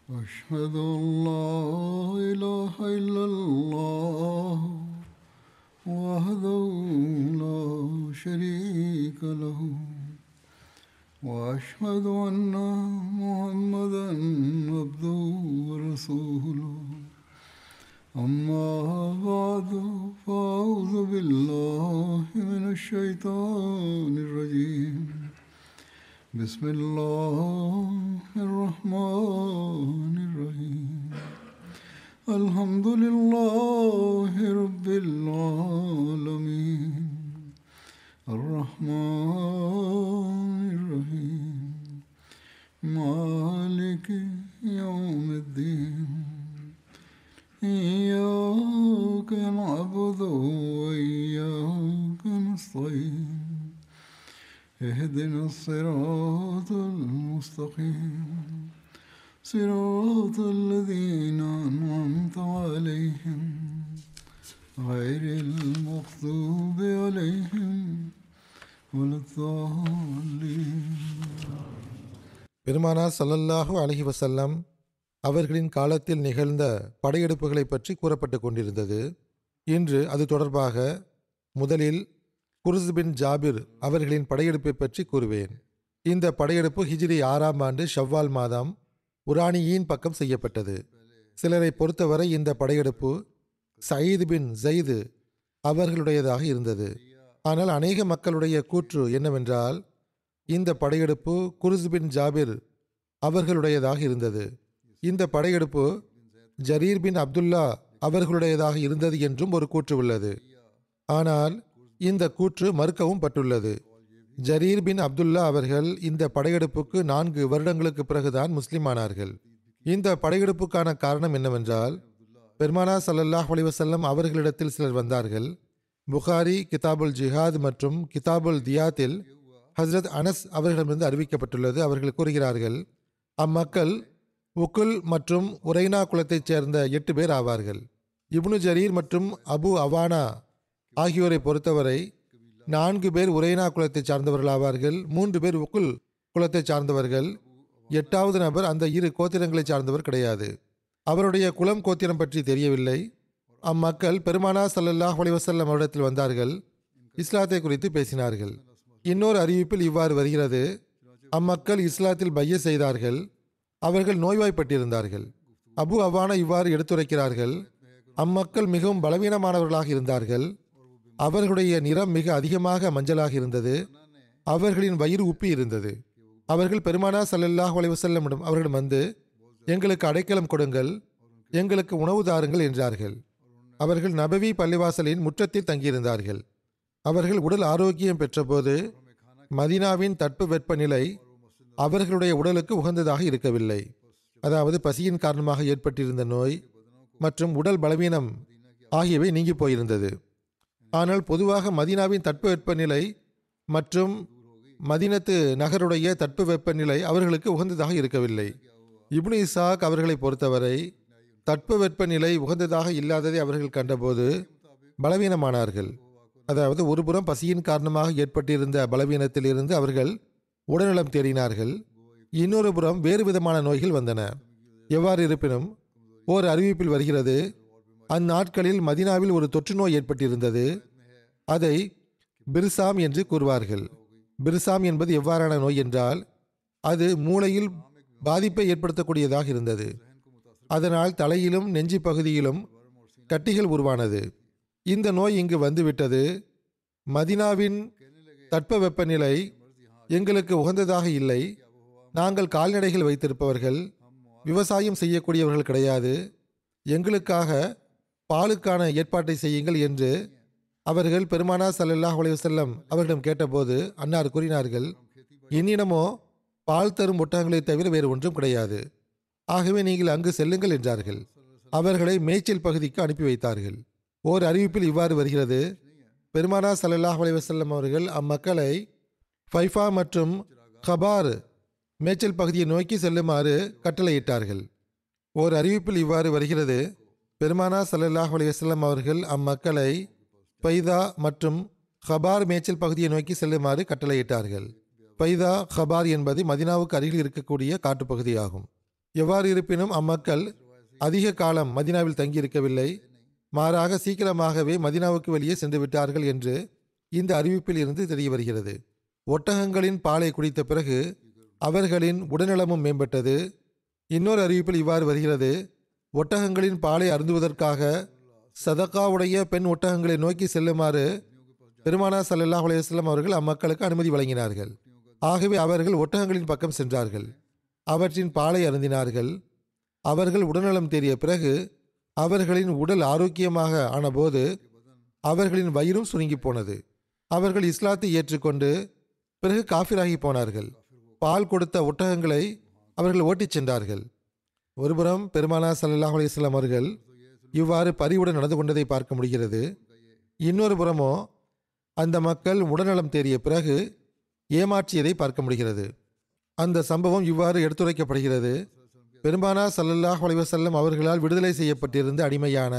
أشهد أن لا إله إلا الله وحده لا شريك له وأشهد أن محمدا عبده ورسوله أما بعد فأعوذ بالله من الشيطان الرجيم بسم الله الرحمن الرحيم الحمد لله رب العالمين الرحمن الرحيم مالك يوم الدين إياك نعبد وإياك نستعين اهدنا الصراط المستقيم صراط الذين أنعمت عليهم غير المغضوب عليهم ولا الضالين பெருமானார் ஸல்லல்லாஹு அலைஹி வஸல்லம் அவர்களின் காலத்தில் நிகழ்ந்த படையெடுப்புகளை பற்றி கூறப்பட்டு கொண்டிருந்தது இன்று அது தொடர்பாக முதலில் குர்ஸ் பின் ஜாபிர் அவர்களின் படையெடுப்பை பற்றி கூறுவேன் இந்த படையெடுப்பு ஹிஜ்ரி ஆறாம் ஆண்டு ஷவ்வால் மாதம் உரானியின் பக்கம் செய்யப்பட்டது சிலரை பொறுத்தவரை இந்த படையெடுப்பு சயீத் பின் ஜெயிது அவர்களுடையதாக இருந்தது ஆனால் அநேக மக்களுடைய கூற்று என்னவென்றால் இந்த படையெடுப்பு குர்ஸ் பின் ஜாபிர் அவர்களுடையதாக இருந்தது இந்த படையெடுப்பு ஜரீர் பின் அப்துல்லா அவர்களுடையதாக இருந்தது என்றும் ஒரு கூற்று உள்ளது ஆனால் இந்த கூற்று மறுக்கவும் பட்டுள்ளது ஜரீர் பின் அப்துல்லா அவர்கள் இந்த படையெடுப்புக்கு நான்கு வருடங்களுக்கு பிறகுதான் முஸ்லிமானார்கள் இந்த படையெடுப்புக்கான காரணம் என்னவென்றால் பெருமானா சல்லல்லாஹ் அலிவசல்லம் அவர்களிடத்தில் சிலர் வந்தார்கள் புகாரி கிதாபுல் ஜிஹாத் மற்றும் கிதாபுல் தியாத்தில் ஹஸ்ரத் அனஸ் அவர்களிடமிருந்து அறிவிக்கப்பட்டுள்ளது அவர்கள் கூறுகிறார்கள் அம்மக்கள் உக்குல் மற்றும் உரைனா குலத்தைச் சேர்ந்த எட்டு பேர் ஆவார்கள் இப்னு ஜரீர் மற்றும் அபு அவானா ஆகியோரை பொறுத்தவரை நான்கு பேர் உரைனா குலத்தைச் சார்ந்தவர்கள் ஆவார்கள் மூன்று பேர் உக்குல் குலத்தைச் சார்ந்தவர்கள் எட்டாவது நபர் அந்த இரு கோத்திரங்களைச் சார்ந்தவர் கிடையாது அவருடைய குலம் கோத்திரம் பற்றி தெரியவில்லை அம்மக்கள் பெருமானா சல்லல்லாஹ் அலிவசல்லம் அவரிடத்தில் வந்தார்கள் இஸ்லாத்தை குறித்து பேசினார்கள் இன்னொரு அறிவிப்பில் இவ்வாறு வருகிறது அம்மக்கள் இஸ்லாத்தில் பைய செய்தார்கள் அவர்கள் நோய்வாய்ப்பட்டிருந்தார்கள் அபு அவானா இவ்வாறு எடுத்துரைக்கிறார்கள் அம்மக்கள் மிகவும் பலவீனமானவர்களாக இருந்தார்கள் அவர்களுடைய நிறம் மிக அதிகமாக மஞ்சளாக இருந்தது அவர்களின் வயிறு உப்பி இருந்தது அவர்கள் பெருமானா சல்லல்லாஹ் அலைவசல்லமிடம் அவர்களிடம் வந்து எங்களுக்கு அடைக்கலம் கொடுங்கள் எங்களுக்கு உணவு தாருங்கள் என்றார்கள் அவர்கள் நபவி பள்ளிவாசலின் முற்றத்தில் தங்கியிருந்தார்கள் அவர்கள் உடல் ஆரோக்கியம் பெற்றபோது மதீனாவின் தட்ப வெப்பநிலை அவர்களுடைய உடலுக்கு உகந்ததாக இருக்கவில்லை அதாவது பசியின் காரணமாக ஏற்பட்டிருந்த நோய் மற்றும் உடல் பலவீனம் ஆகியவை நீங்கி போயிருந்தது ஆனால் பொதுவாக மதீனாவின் தட்ப வெப்பநிலை மற்றும் மதினத்து நகருடைய தட்ப வெப்பநிலை அவர்களுக்கு உகந்ததாக இருக்கவில்லை இப்னு இசாக் அவர்களை பொறுத்தவரை தட்ப வெப்பநிலை உகந்ததாக இல்லாததை அவர்கள் கண்டபோது பலவீனமானார்கள் அதாவது ஒருபுறம் பசியின் காரணமாக ஏற்பட்டிருந்த பலவீனத்திலிருந்து அவர்கள் உடல்நலம் தேடினார்கள் இன்னொரு புறம் வேறு விதமான நோய்கள் வந்தன எவ்வாறு இருப்பினும் ஓர் அறிவிப்பில் வருகிறது அந்நாட்களில் மதினாவில் ஒரு தொற்று நோய் ஏற்பட்டிருந்தது அதை பிர்சாம் என்று கூறுவார்கள் பிர்சாம் என்பது எவ்வாறான நோய் என்றால் அது மூளையில் பாதிப்பை ஏற்படுத்தக்கூடியதாக இருந்தது அதனால் தலையிலும் நெஞ்சு பகுதியிலும் கட்டிகள் உருவானது இந்த நோய் இங்கு வந்துவிட்டது மதினாவின் தட்ப வெப்பநிலை எங்களுக்கு உகந்ததாக இல்லை நாங்கள் கால்நடைகள் வைத்திருப்பவர்கள் விவசாயம் செய்யக்கூடியவர்கள் கிடையாது எங்களுக்காக பாலுக்கான ஏற்பாட்டை செய்யுங்கள் என்று அவர்கள் பெருமானா சல்லல்லாஹ் அலைவசல்லம் அவர்களிடம் கேட்டபோது அன்னார் கூறினார்கள் என்னிடமோ பால் தரும் ஒட்டகங்களை தவிர வேறு ஒன்றும் கிடையாது ஆகவே நீங்கள் அங்கு செல்லுங்கள் என்றார்கள் அவர்களை மேய்ச்சல் பகுதிக்கு அனுப்பி வைத்தார்கள் ஓர் அறிவிப்பில் இவ்வாறு வருகிறது பெருமானா சல்லல்லாஹ் அலைவசல்லம் அவர்கள் அம்மக்களை ஃபைஃபா மற்றும் ஹபார் மேய்ச்சல் பகுதியை நோக்கி செல்லுமாறு கட்டளையிட்டார்கள் ஓர் அறிவிப்பில் இவ்வாறு வருகிறது பெருமானா சல்லல்லாஹ் அலைவசல்லம் அவர்கள் அம்மக்களை பைதா மற்றும் ஹபார் மேய்ச்சல் பகுதியை நோக்கி செல்லுமாறு கட்டளையிட்டார்கள் பைதா ஹபார் என்பது மதினாவுக்கு அருகில் இருக்கக்கூடிய காட்டுப்பகுதியாகும் எவ்வாறு இருப்பினும் அம்மக்கள் அதிக காலம் மதினாவில் தங்கியிருக்கவில்லை மாறாக சீக்கிரமாகவே மதினாவுக்கு வெளியே சென்று விட்டார்கள் என்று இந்த அறிவிப்பில் இருந்து தெரிய வருகிறது ஒட்டகங்களின் பாலை குடித்த பிறகு அவர்களின் உடல்நலமும் மேம்பட்டது இன்னொரு அறிவிப்பில் இவ்வாறு வருகிறது ஒட்டகங்களின் பாலை அருந்துவதற்காக சதக்காவுடைய பெண் ஒட்டகங்களை நோக்கி செல்லுமாறு பெருமானா சல்லல்லாஹ் அலையம் அவர்கள் அம்மக்களுக்கு அனுமதி வழங்கினார்கள் ஆகவே அவர்கள் ஒட்டகங்களின் பக்கம் சென்றார்கள் அவற்றின் பாலை அருந்தினார்கள் அவர்கள் உடல்நலம் தேறிய பிறகு அவர்களின் உடல் ஆரோக்கியமாக ஆனபோது அவர்களின் வயிறும் சுருங்கி போனது அவர்கள் இஸ்லாத்தை ஏற்றுக்கொண்டு பிறகு காஃபிராகி போனார்கள் பால் கொடுத்த ஒட்டகங்களை அவர்கள் ஓட்டிச் சென்றார்கள் ஒருபுறம் பெருமானா சல்லல்லாஹ் அலையம் அவர்கள் இவ்வாறு பரிவுடன் நடந்து கொண்டதை பார்க்க முடிகிறது இன்னொரு புறமோ அந்த மக்கள் உடல்நலம் தேறிய பிறகு ஏமாற்றியதை பார்க்க முடிகிறது அந்த சம்பவம் இவ்வாறு எடுத்துரைக்கப்படுகிறது பெருமானா சல்லல்லாஹ் அலைவசல்லம் அவர்களால் விடுதலை செய்யப்பட்டிருந்த அடிமையான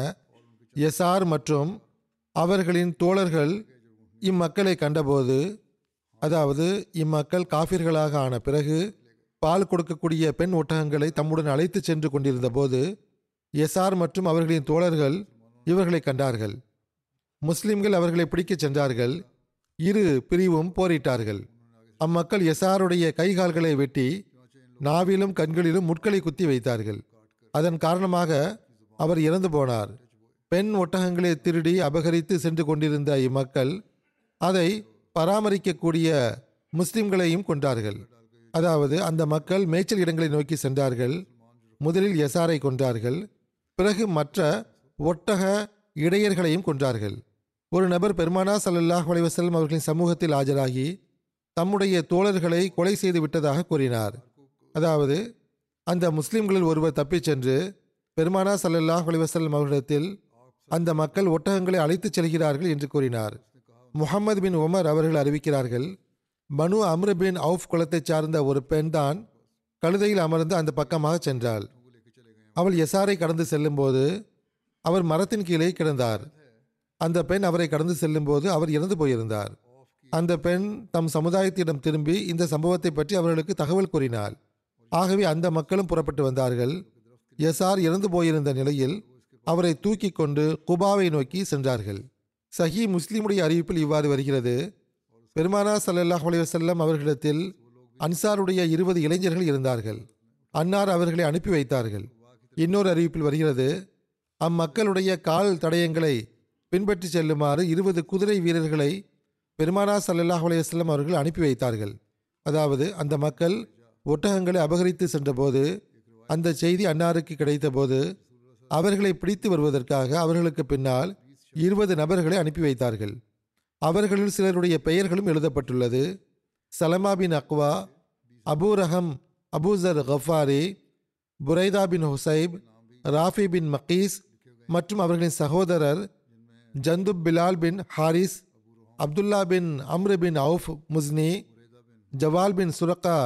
எஸ்ஆர் மற்றும் அவர்களின் தோழர்கள் இம்மக்களை கண்டபோது அதாவது இம்மக்கள் காஃபிர்களாக ஆன பிறகு பால் கொடுக்கக்கூடிய பெண் ஒட்டகங்களை தம்முடன் அழைத்து சென்று கொண்டிருந்த போது எஸ்ஆர் மற்றும் அவர்களின் தோழர்கள் இவர்களை கண்டார்கள் முஸ்லிம்கள் அவர்களை பிடிக்கச் சென்றார்கள் இரு பிரிவும் போரிட்டார்கள் அம்மக்கள் எஸ்ஆருடைய கைகால்களை வெட்டி நாவிலும் கண்களிலும் முட்களை குத்தி வைத்தார்கள் அதன் காரணமாக அவர் இறந்து போனார் பெண் ஒட்டகங்களை திருடி அபகரித்து சென்று கொண்டிருந்த இம்மக்கள் அதை பராமரிக்கக்கூடிய முஸ்லிம்களையும் கொண்டார்கள் அதாவது அந்த மக்கள் மேய்ச்சல் இடங்களை நோக்கி சென்றார்கள் முதலில் எசாரை கொன்றார்கள் பிறகு மற்ற ஒட்டக இடையர்களையும் கொன்றார்கள் ஒரு நபர் பெருமானா சல்லல்லாஹ் அலைவசல்லம் அவர்களின் சமூகத்தில் ஆஜராகி தம்முடைய தோழர்களை கொலை செய்து விட்டதாக கூறினார் அதாவது அந்த முஸ்லிம்களில் ஒருவர் தப்பிச் சென்று பெருமானா சல்லல்லாஹ் அலைவசல்லம் அவர்களிடத்தில் அந்த மக்கள் ஒட்டகங்களை அழைத்துச் செல்கிறார்கள் என்று கூறினார் முகமது பின் உமர் அவர்கள் அறிவிக்கிறார்கள் மனு அம்ரு பின் அவுஃப் குலத்தைச் சார்ந்த ஒரு பெண் தான் கழுதையில் அமர்ந்து அந்த பக்கமாக சென்றாள் அவள் எசாரை கடந்து செல்லும்போது அவர் மரத்தின் கீழே கிடந்தார் அந்த பெண் அவரை கடந்து செல்லும்போது அவர் இறந்து போயிருந்தார் அந்த பெண் தம் சமுதாயத்திடம் திரும்பி இந்த சம்பவத்தை பற்றி அவர்களுக்கு தகவல் கூறினாள் ஆகவே அந்த மக்களும் புறப்பட்டு வந்தார்கள் எசார் இறந்து போயிருந்த நிலையில் அவரை தூக்கி கொண்டு குபாவை நோக்கி சென்றார்கள் சஹி முஸ்லிமுடைய அறிவிப்பில் இவ்வாறு வருகிறது பெருமானா சல்லல்லாஹ் அலைவசல்லம் அவர்களிடத்தில் அன்சாருடைய இருபது இளைஞர்கள் இருந்தார்கள் அன்னார் அவர்களை அனுப்பி வைத்தார்கள் இன்னொரு அறிவிப்பில் வருகிறது அம்மக்களுடைய கால் தடயங்களை பின்பற்றி செல்லுமாறு இருபது குதிரை வீரர்களை பெருமானா சல்லல்லாஹ் அலையம் அவர்கள் அனுப்பி வைத்தார்கள் அதாவது அந்த மக்கள் ஒட்டகங்களை அபகரித்து சென்றபோது அந்த செய்தி அன்னாருக்கு கிடைத்தபோது அவர்களை பிடித்து வருவதற்காக அவர்களுக்கு பின்னால் இருபது நபர்களை அனுப்பி வைத்தார்கள் அவர்களில் சிலருடைய பெயர்களும் எழுதப்பட்டுள்ளது Salama bin Akwa Abu Raham Abu Dharr Ghifari Buraida bin Husaib Rafi bin Makees மற்றும் அவர்களின் சகோதரர் Jundub Bilal bin Harith Abdullah bin Amr bin Awf Muzni Jawwal bin Suraqa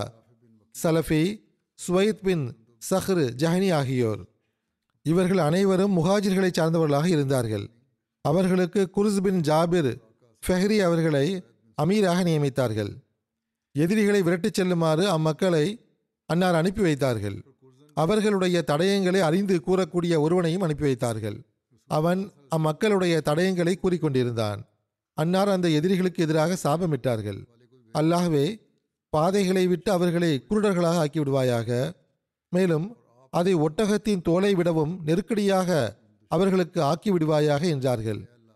Salafi Suwaid bin Sakhr Juhani ஆகியோர் இவர்கள் அனைவரும் முஹாஜிர்களை சார்ந்தவர்களாக இருந்தார்கள் அவர்களுக்கு குருஸ் பின் ஜாபிர் ஃபெஹ்ரி அவர்களை அமீராக நியமித்தார்கள் எதிரிகளை விரட்டிச் செல்லுமாறு அம்மக்களை அன்னார் அனுப்பி வைத்தார்கள் அவர்களுடைய தடயங்களை அறிந்து கூறக்கூடிய ஒருவனையும் அனுப்பி வைத்தார்கள் அவன் அம்மக்களுடைய தடயங்களை கூறிக்கொண்டிருந்தான் அன்னார் அந்த எதிரிகளுக்கு எதிராக சாபமிட்டார்கள் அல்லாஹ்வே பாதைகளை விட்டு அவர்களை குருடர்களாக ஆக்கி விடுவாயாக மேலும் அதை ஒட்டகத்தின் தோலை விடவும் நெருக்கடியாக அவர்களுக்கு ஆக்கி விடுவாயாக என்றார்கள்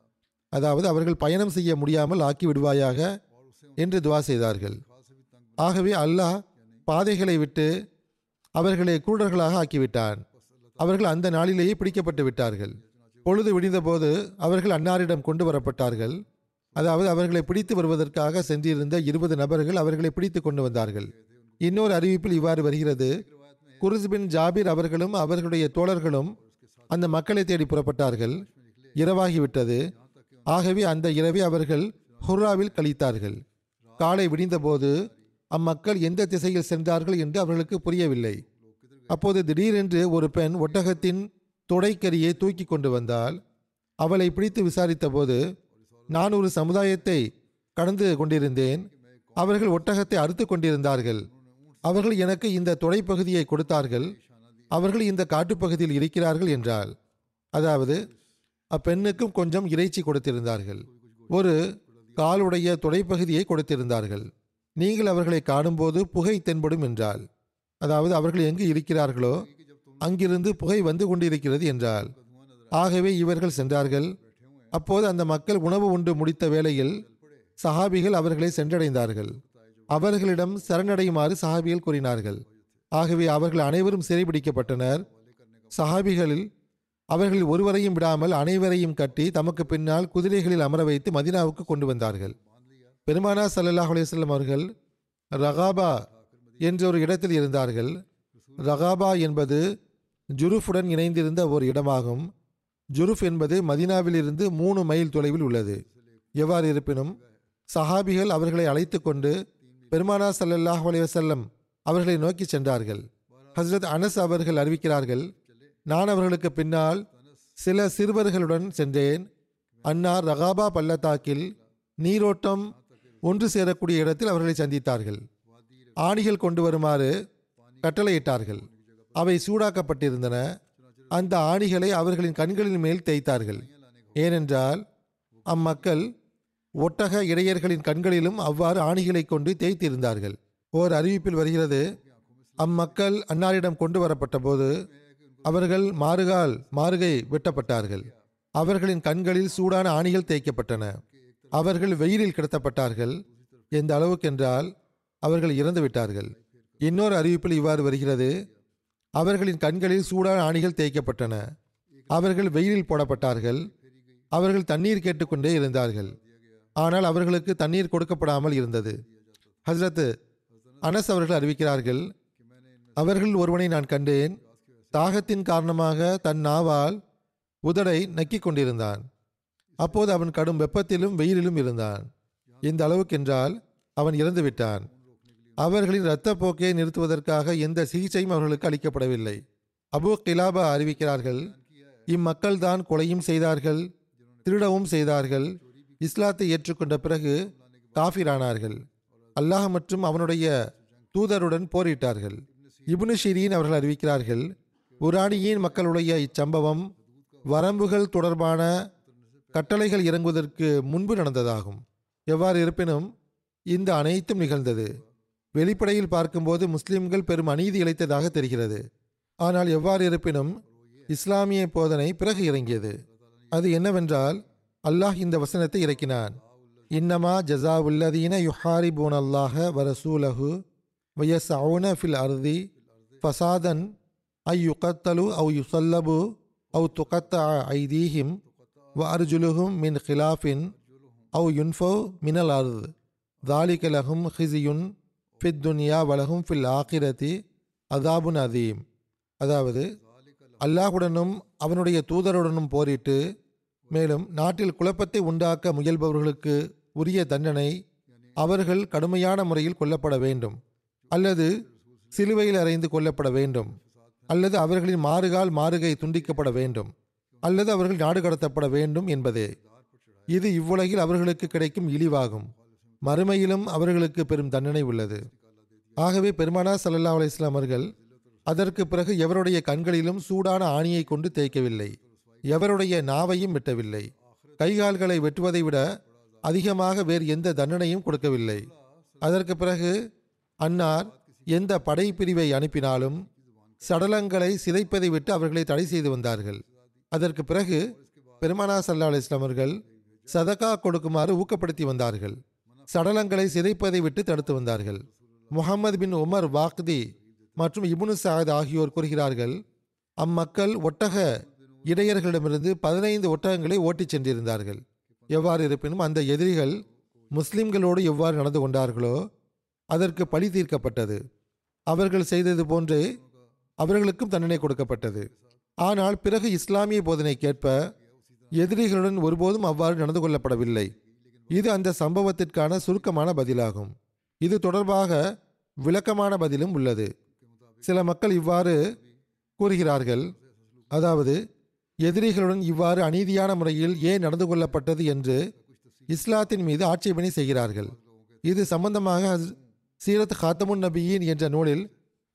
அதாவது அவர்கள் பயணம் செய்ய முடியாமல் ஆக்கி விடுவாயாக என்று துவா செய்தார்கள் ஆகவே அல்லாஹ் பாதைகளை விட்டு அவர்களை குருடர்களாக ஆக்கிவிட்டான் அவர்கள் அந்த நாளிலேயே பிடிக்கப்பட்டு விட்டார்கள் பொழுது விடிந்தபோது அவர்கள் அன்னாரிடம் கொண்டு வரப்பட்டார்கள் அதாவது அவர்களை பிடித்து வருவதற்காக சென்றிருந்த இருபது நபர்கள் அவர்களை பிடித்து கொண்டு வந்தார்கள் இன்னொரு அறிவிப்பில் இவ்வாறு வருகிறது குருஸ் பின் ஜாபிர் அவர்களும் அவர்களுடைய தோழர்களும் அந்த மக்களை தேடி புறப்பட்டார்கள் இரவாகிவிட்டது ஆகவே அந்த இரவை அவர்கள் ஹுர்ராவில் கழித்தார்கள் காலை விடிந்தபோது அம்மக்கள் எந்த திசையில் சென்றார்கள் என்று அவர்களுக்கு புரியவில்லை அப்போது திடீரென்று ஒரு பெண் ஒட்டகத்தின் தொடைக்கரியை தூக்கி கொண்டு வந்தால் அவளை பிடித்து விசாரித்தபோது நான் ஒரு சமுதாயத்தை கடந்து கொண்டிருந்தேன் அவர்கள் ஒட்டகத்தை அறுத்து கொண்டிருந்தார்கள் அவர்கள் எனக்கு இந்த தொடைப்பகுதியை கொடுத்தார்கள் அவர்கள் இந்த காட்டுப்பகுதியில் இருக்கிறார்கள் என்றால் அதாவது அப்பெண்ணுக்கும் கொஞ்சம் இறைச்சி கொடுத்திருந்தார்கள் ஒரு காலுடைய துடைப்பகுதியை கொடுத்திருந்தார்கள் நீங்கள் அவர்களை காணும்போது புகை தென்படும் என்றால் அதாவது அவர்கள் எங்கு இருக்கிறார்களோ அங்கிருந்து புகை வந்து கொண்டிருக்கிறது என்றால் ஆகவே இவர்கள் சென்றார்கள் அப்போது அந்த மக்கள் உணவு உண்டு முடித்த வேளையில் சஹாபிகள் அவர்களை சென்றடைந்தார்கள் அவர்களிடம் சரணடையுமாறு சஹாபிகள் கூறினார்கள் ஆகவே அவர்கள் அனைவரும் சிறைபிடிக்கப்பட்டனர் சஹாபிகளில் அவர்களில் ஒருவரையும் விடாமல் அனைவரையும் கட்டி தமக்கு பின்னால் குதிரைகளில் அமர வைத்து மதினாவுக்கு கொண்டு வந்தார்கள் பெருமானா சல்லல்லாஹ் அலையம் அவர்கள் ரகாபா என்ற ஒரு இடத்தில் இருந்தார்கள் ரகாபா என்பது ஜுருஃபுடன் இணைந்திருந்த ஒரு இடமாகும் ஜுருஃப் என்பது மதினாவிலிருந்து மூணு மைல் தொலைவில் உள்ளது எவ்வாறு இருப்பினும் சஹாபிகள் அவர்களை அழைத்து கொண்டு பெருமானா சல்லல்லாஹ் அலைவசல்லம் அவர்களை நோக்கி சென்றார்கள் ஹஸ்ரத் அனஸ் அவர்கள் அறிவிக்கிறார்கள் நான் அவர்களுக்கு பின்னால் சில சிறுவர்களுடன் சென்றேன் அன்னார் ரகாபா பள்ளத்தாக்கில் நீரோட்டம் ஒன்று சேரக்கூடிய இடத்தில் அவர்களை சந்தித்தார்கள் ஆணிகள் கொண்டு வருமாறு கட்டளையிட்டார்கள் அவை சூடாக்கப்பட்டிருந்தன அந்த ஆணிகளை அவர்களின் கண்களின் மேல் தேய்த்தார்கள் ஏனென்றால் அம்மக்கள் ஒட்டக இடையர்களின் கண்களிலும் அவ்வாறு ஆணிகளை கொண்டு தேய்த்திருந்தார்கள் ஓர் அறிவிப்பில் வருகிறது அம்மக்கள் அன்னாரிடம் கொண்டு வரப்பட்ட போது அவர்கள் மாறுகால் மாறுகை வெட்டப்பட்டார்கள் அவர்களின் கண்களில் சூடான ஆணிகள் தேய்க்கப்பட்டன அவர்கள் வெயிலில் கிடத்தப்பட்டார்கள் எந்த அளவுக்கென்றால் அவர்கள் இறந்து விட்டார்கள் இன்னொரு அறிவிப்பில் இவ்வாறு வருகிறது அவர்களின் கண்களில் சூடான ஆணிகள் தேய்க்கப்பட்டன அவர்கள் வெயிலில் போடப்பட்டார்கள் அவர்கள் தண்ணீர் கேட்டுக்கொண்டே இருந்தார்கள் ஆனால் அவர்களுக்கு தண்ணீர் கொடுக்கப்படாமல் இருந்தது ஹஸ்ரத் அனஸ் அவர்கள் அறிவிக்கிறார்கள் அவர்கள் ஒருவனை நான் கண்டேன் தாகத்தின் காரணமாக தன் நாவால் உதடை நக்கிக் கொண்டிருந்தான் அப்போது அவன் கடும் வெப்பத்திலும் வெயிலிலும் இருந்தான் இந்த அளவுக்கென்றால் அவன் இறந்து விட்டான் அவர்களின் இரத்த போக்கை நிறுத்துவதற்காக எந்த சிகிச்சையும் அவர்களுக்கு அளிக்கப்படவில்லை அபு கிலாபா அறிவிக்கிறார்கள் இம்மக்கள் தான் கொலையும் செய்தார்கள் திருடவும் செய்தார்கள் இஸ்லாத்தை ஏற்றுக்கொண்ட பிறகு காஃபிரானார்கள் அல்லாஹ் மற்றும் அவனுடைய தூதருடன் போரிட்டார்கள் இப்னு ஷிரீன் அவர்கள் அறிவிக்கிறார்கள் உரானியின் மக்களுடைய இச்சம்பவம் வரம்புகள் தொடர்பான கட்டளைகள் இறங்குவதற்கு முன்பு நடந்ததாகும் எவ்வாறு இருப்பினும் இந்த அனைத்தும் நிகழ்ந்தது வெளிப்படையில் பார்க்கும்போது முஸ்லிம்கள் பெரும் அநீதி இழைத்ததாக தெரிகிறது ஆனால் எவ்வாறு இருப்பினும் இஸ்லாமிய போதனை பிறகு இறங்கியது அது என்னவென்றால் அல்லாஹ் இந்த வசனத்தை இறக்கினான் இன்னமா ஜசாவுல்லதீன யுஹாரிபூன் அல்லாஹ வரசூலஹு வயசவுன ஃபில் அர்தி ஃபசாதன் ஐ யுகத்தலு அவு யுசல்லபு அவு துகத்த ஐதீஹிம் வ அர்ஜுலுஹும் மின் ஹிலாஃபின் அவு யுன்ஃபோ மினல் அர்த் ذلك لهم خزي في الدنيا ولهم في الآخرة عذاب அதீம் அதாவது அல்லாஹுடனும் அவனுடைய தூதருடனும் போரிட்டு மேலும் நாட்டில் குழப்பத்தை உண்டாக்க முயல்பவர்களுக்கு உரிய தண்டனை அவர்கள் கடுமையான முறையில் கொல்லப்பட வேண்டும் அல்லது சிலுவையில் அறைந்து கொல்லப்பட வேண்டும் அல்லது அவர்களின் மாறுகால் மாறுகை துண்டிக்கப்பட வேண்டும் அல்லது அவர்கள் நாடு கடத்தப்பட வேண்டும் என்பதே இது இவ்வுலகில் அவர்களுக்கு கிடைக்கும் இழிவாகும் மறுமையிலும் அவர்களுக்கு பெரும் தண்டனை உள்ளது ஆகவே பெருமானா சல்லல்லா அலிஸ்லாம் அவர்கள் அதற்கு பிறகு எவருடைய கண்களிலும் சூடான ஆணியை கொண்டு தேய்க்கவில்லை எவருடைய நாவையும் வெட்டவில்லை கைகால்களை வெட்டுவதை விட அதிகமாக வேறு எந்த தண்டனையும் கொடுக்கவில்லை அதற்கு பிறகு அன்னார் எந்த படைப்பிரிவை அனுப்பினாலும் சடலங்களை சிதைப்பதை விட்டு அவர்களை தடை செய்து வந்தார்கள் அதற்கு பிறகு பெருமானா சல்லா அலிஸ்லாம் அவர்கள் சதகா கொடுக்குமாறு ஊக்கப்படுத்தி வந்தார்கள் சடலங்களை சிதைப்பதை விட்டு தடுத்து வந்தார்கள் முகமது பின் உமர் வாக்தி மற்றும் இப்னு சாத் ஆகியோர் கூறுகிறார்கள் அம்மக்கள் ஒட்டக இடையர்களிடமிருந்து பதினைந்து ஒட்டகங்களை ஓட்டிச் சென்றிருந்தார்கள் எவ்வாறு இருப்பினும் அந்த எதிரிகள் முஸ்லிம்களோடு எவ்வாறு நடந்து கொண்டார்களோ அதற்கு பழி தீர்க்கப்பட்டது அவர்கள் செய்தது போன்றே அவர்களுக்கும் தண்டனை கொடுக்கப்பட்டது ஆனால் பிறகு இஸ்லாமிய போதனைக்கேற்ப எதிரிகளுடன் ஒருபோதும் அவ்வாறு நடந்து கொள்ளப்படவில்லை இது அந்த சம்பவத்திற்கான சுருக்கமான பதிலாகும் இது தொடர்பாக விளக்கமான பதிலும் உள்ளது சில மக்கள் இவ்வாறு கூறுகிறார்கள் அதாவது எதிரிகளுடன் இவ்வாறு அநீதியான முறையில் ஏன் நடந்து கொள்ளப்பட்டது என்று இஸ்லாத்தின் மீது ஆட்சேபனை செய்கிறார்கள் இது சம்பந்தமாக ஹஸ்- சீரத் ஹாத்தமுன் நபியின் என்ற நூலில்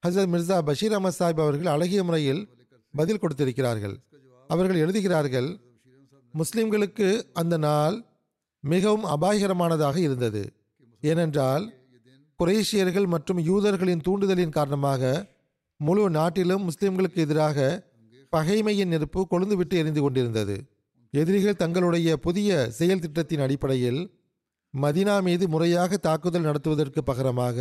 ஹசரத் மிர்சா பஷீர் அஹமத் சாஹிப் அவர்கள் அழகிய முறையில் பதில் கொடுத்திருக்கிறார்கள் அவர்கள் எழுதுகிறார்கள் முஸ்லிம்களுக்கு அந்த நாள் மிகவும் அபாயகரமானதாக இருந்தது ஏனென்றால் குரேஷியர்கள் மற்றும் யூதர்களின் தூண்டுதலின் காரணமாக முழு நாட்டிலும் முஸ்லிம்களுக்கு எதிராக பகைமையின் நெருப்பு கொழுந்துவிட்டு எரிந்து கொண்டிருந்தது எதிரிகள் தங்களுடைய புதிய செயல் திட்டத்தின் அடிப்படையில் மதினா மீது முறையாக தாக்குதல் நடத்துவதற்கு பகரமாக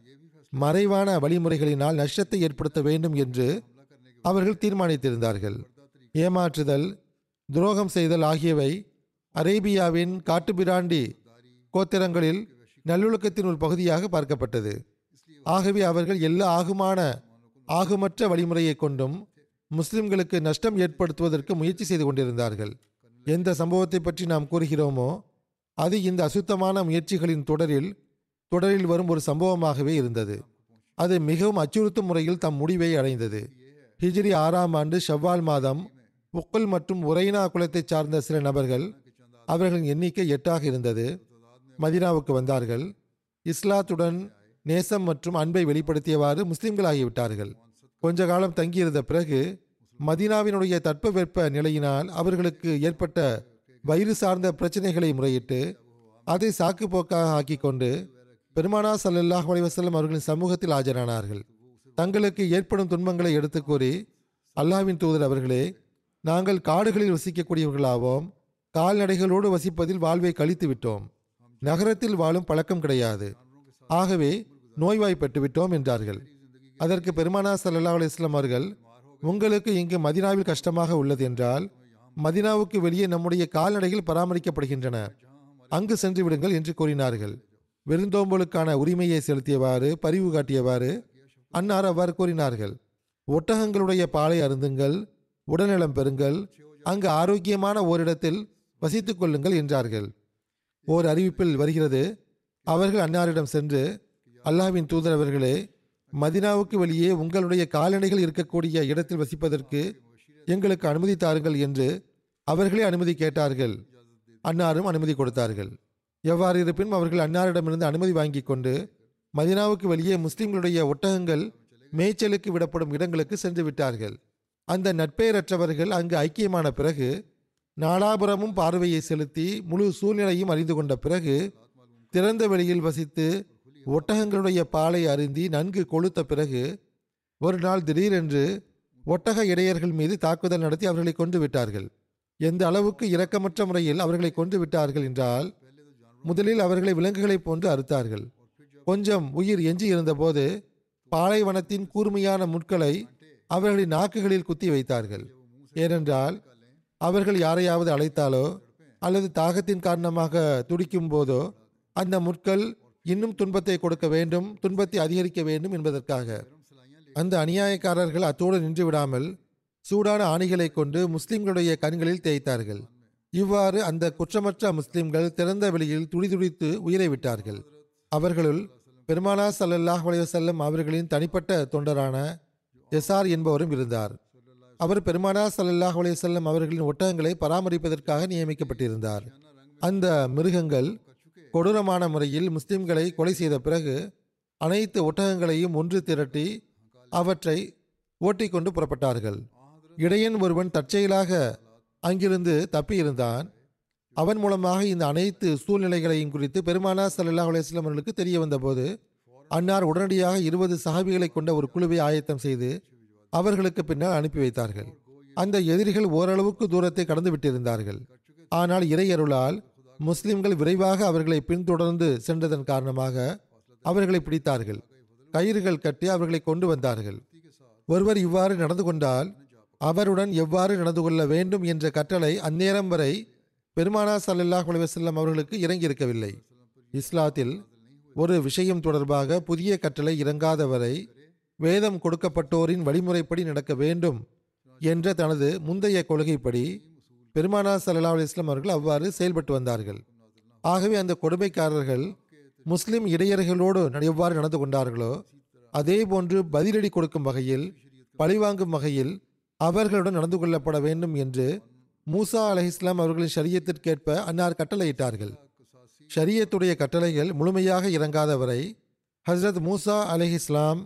மறைவான வழிமுறைகளினால் நஷ்டத்தை ஏற்படுத்த வேண்டும் என்று அவர்கள் தீர்மானித்திருந்தார்கள் ஏமாற்றுதல் துரோகம் செய்தல் ஆகியவை அரேபியாவின் காட்டுபிராண்டி கோத்திரங்களில் நல்லொழுக்கத்தின் ஒரு பகுதியாக பார்க்கப்பட்டது ஆகவே அவர்கள் எல்லா ஆகுமான ஆகுமற்ற வழிமுறையை கொண்டும் முஸ்லிம்களுக்கு நஷ்டம் ஏற்படுத்துவதற்கு முயற்சி செய்து கொண்டிருந்தார்கள் எந்த சம்பவத்தை பற்றி நாம் கூறுகிறோமோ அது இந்த அசுத்தமான முயற்சிகளின் தொடரில் தொடரில் வரும் ஒரு சம்பவமாகவே இருந்தது அது மிகவும் அச்சுறுத்தும் முறையில் தம் முடிவை அடைந்தது ஹிஜ்ரி ஆறாம் ஆண்டு ஷவ்வால் மாதம் உக்குல் மற்றும் உரைனா குலத்தைச் சார்ந்த சில நபர்கள் அவர்களின் எண்ணிக்கை எட்டாக இருந்தது மதினாவுக்கு வந்தார்கள் இஸ்லாத்துடன் நேசம் மற்றும் அன்பை வெளிப்படுத்தியவாறு முஸ்லிம்களாகிவிட்டார்கள் கொஞ்ச காலம் தங்கியிருந்த பிறகு மதீனாவினுடைய தட்பவெப்ப நிலையினால் அவர்களுக்கு ஏற்பட்ட வயிறு சார்ந்த பிரச்சனைகளை முறையிட்டு அதை சாக்கு போக்காக ஆக்கி கொண்டு பெருமானா சல்லல்லாஹ் அலைவசல்லம் அவர்களின் சமூகத்தில் ஆஜரானார்கள் தங்களுக்கு ஏற்படும் துன்பங்களை எடுத்து கூறி அல்லாஹ்வின் தூதர் அவர்களே நாங்கள் காடுகளில் வசிக்கக்கூடியவர்களாவோம் கால்நடைகளோடு வசிப்பதில் வாழ்வை கழித்து விட்டோம் நகரத்தில் வாழும் பழக்கம் கிடையாது ஆகவே நோய்வாய்ப்பட்டு விட்டோம் என்றார்கள் அதற்கு பெருமானா சல்லா அலிஸ்லாம் அவர்கள் உங்களுக்கு இங்கு மதினாவில் கஷ்டமாக உள்ளது என்றால் மதினாவுக்கு வெளியே நம்முடைய கால்நடைகள் பராமரிக்கப்படுகின்றன அங்கு சென்று விடுங்கள் என்று கூறினார்கள் விருந்தோம்பலுக்கான உரிமையை செலுத்தியவாறு பரிவு காட்டியவாறு அன்னார் அவ்வாறு கூறினார்கள் ஒட்டகங்களுடைய பாலை அருந்துங்கள் உடல்நலம் பெறுங்கள் அங்கு ஆரோக்கியமான ஓரிடத்தில் வசித்துக் கொள்ளுங்கள் என்றார்கள் ஓர் அறிவிப்பில் வருகிறது அவர்கள் அன்னாரிடம் சென்று அல்லாஹ்வின் தூதரவர்களே மதினாவுக்கு வெளியே உங்களுடைய கால்நடைகள் இருக்கக்கூடிய இடத்தில் வசிப்பதற்கு எங்களுக்கு அனுமதி தாருங்கள் என்று அவர்களே அனுமதி கேட்டார்கள் அன்னாரும் அனுமதி கொடுத்தார்கள் எவ்வாறு இருப்பினும் அவர்கள் அன்னாரிடமிருந்து அனுமதி வாங்கி கொண்டு மதினாவுக்கு வெளியே முஸ்லிம்களுடைய ஒட்டகங்கள் மேய்ச்சலுக்கு விடப்படும் இடங்களுக்கு சென்று விட்டார்கள் அந்த நட்பெயரற்றவர்கள் அங்கு ஐக்கியமான பிறகு நாலாபுரமும் பார்வையை செலுத்தி முழு சூழ்நிலையும் அறிந்து கொண்ட பிறகு திறந்த வெளியில் வசித்து ஒட்டகங்களுடைய பாலை அருந்தி நன்கு கொளுத்த பிறகு ஒரு நாள் திடீரென்று ஒட்டக இடையர்கள் மீது தாக்குதல் நடத்தி அவர்களை கொண்டு விட்டார்கள் எந்த அளவுக்கு இரக்கமற்ற முறையில் அவர்களை கொண்டு விட்டார்கள் என்றால் முதலில் அவர்களை விலங்குகளைப் போன்று அறுத்தார்கள் கொஞ்சம் உயிர் எஞ்சி இருந்தபோது பாலைவனத்தின் கூர்மையான முட்களை அவர்களின் நாக்குகளில் குத்தி வைத்தார்கள் ஏனென்றால் அவர்கள் யாரையாவது அழைத்தாலோ அல்லது தாகத்தின் காரணமாக துடிக்கும் போதோ அந்த முட்கள் இன்னும் துன்பத்தை கொடுக்க வேண்டும் துன்பத்தை அதிகரிக்க வேண்டும் என்பதற்காக அந்த அநியாயக்காரர்கள் அத்தோடு நின்று விடாமல் சூடான ஆணிகளை கொண்டு முஸ்லிம்களுடைய கண்களில் தேய்த்தார்கள் இவ்வாறு அந்த குற்றமற்ற முஸ்லிம்கள் திறந்த வெளியில் துடிதுடித்து உயிரை விட்டார்கள் அவர்களுள் பெருமானா சல்லல்லாஹ் அலைவசல்லம் அவர்களின் தனிப்பட்ட தொண்டரான எசார் என்பவரும் இருந்தார் அவர் பெருமானா சல்லல்லாஹ் அலைவசல்லம் அவர்களின் ஒட்டகங்களை பராமரிப்பதற்காக நியமிக்கப்பட்டிருந்தார் அந்த மிருகங்கள் கொடூரமான முறையில் முஸ்லிம்களை கொலை செய்த பிறகு அனைத்து ஒட்டகங்களையும் ஒன்று திரட்டி அவற்றை ஓட்டிக்கொண்டு புறப்பட்டார்கள் இடையன் ஒருவன் தற்செயலாக அங்கிருந்து தப்பியிருந்தான் அவன் மூலமாக இந்த அனைத்து சூழ்நிலைகளையும் குறித்து பெருமானா சல்லல்லாஹ் அலையம் அவர்களுக்கு தெரிய வந்தபோது அன்னார் உடனடியாக இருபது சஹாபிகளை கொண்ட ஒரு குழுவை ஆயத்தம் செய்து அவர்களுக்கு பின்னால் அனுப்பி வைத்தார்கள் அந்த எதிரிகள் ஓரளவுக்கு தூரத்தை கடந்து விட்டிருந்தார்கள் ஆனால் இறையருளால் முஸ்லிம்கள் விரைவாக அவர்களை பின்தொடர்ந்து சென்றதன் காரணமாக அவர்களை பிடித்தார்கள் கயிறுகள் கட்டி அவர்களை கொண்டு வந்தார்கள் ஒருவர் இவ்வாறு நடந்து கொண்டால் அவருடன் எவ்வாறு நடந்து கொள்ள வேண்டும் என்ற கட்டளை அந்நேரம் வரை பெருமானா சல்லல்லாஹ் அலைவசல்லம் அவர்களுக்கு இறங்கியிருக்கவில்லை இஸ்லாத்தில் ஒரு விஷயம் தொடர்பாக புதிய கட்டளை இறங்காத வரை வேதம் கொடுக்கப்பட்டோரின் வழிமுறைப்படி நடக்க வேண்டும் என்ற தனது முந்தைய கொள்கைப்படி பெருமானா சல்லா அலிஸ்லாம் அவர்கள் அவ்வாறு செயல்பட்டு வந்தார்கள் ஆகவே அந்த கொடுமைக்காரர்கள் முஸ்லிம் இடையர்களோடு எவ்வாறு நடந்து கொண்டார்களோ அதே போன்று பதிலடி கொடுக்கும் வகையில் பழிவாங்கும் வகையில் அவர்களுடன் நடந்து கொள்ளப்பட வேண்டும் என்று மூசா அலி இஸ்லாம் அவர்களின் ஷரியத்திற்கேற்ப அன்னார் கட்டளையிட்டார்கள் ஷரியத்துடைய கட்டளைகள் முழுமையாக இறங்காத வரை ஹஸ்ரத் மூசா அலி இஸ்லாம்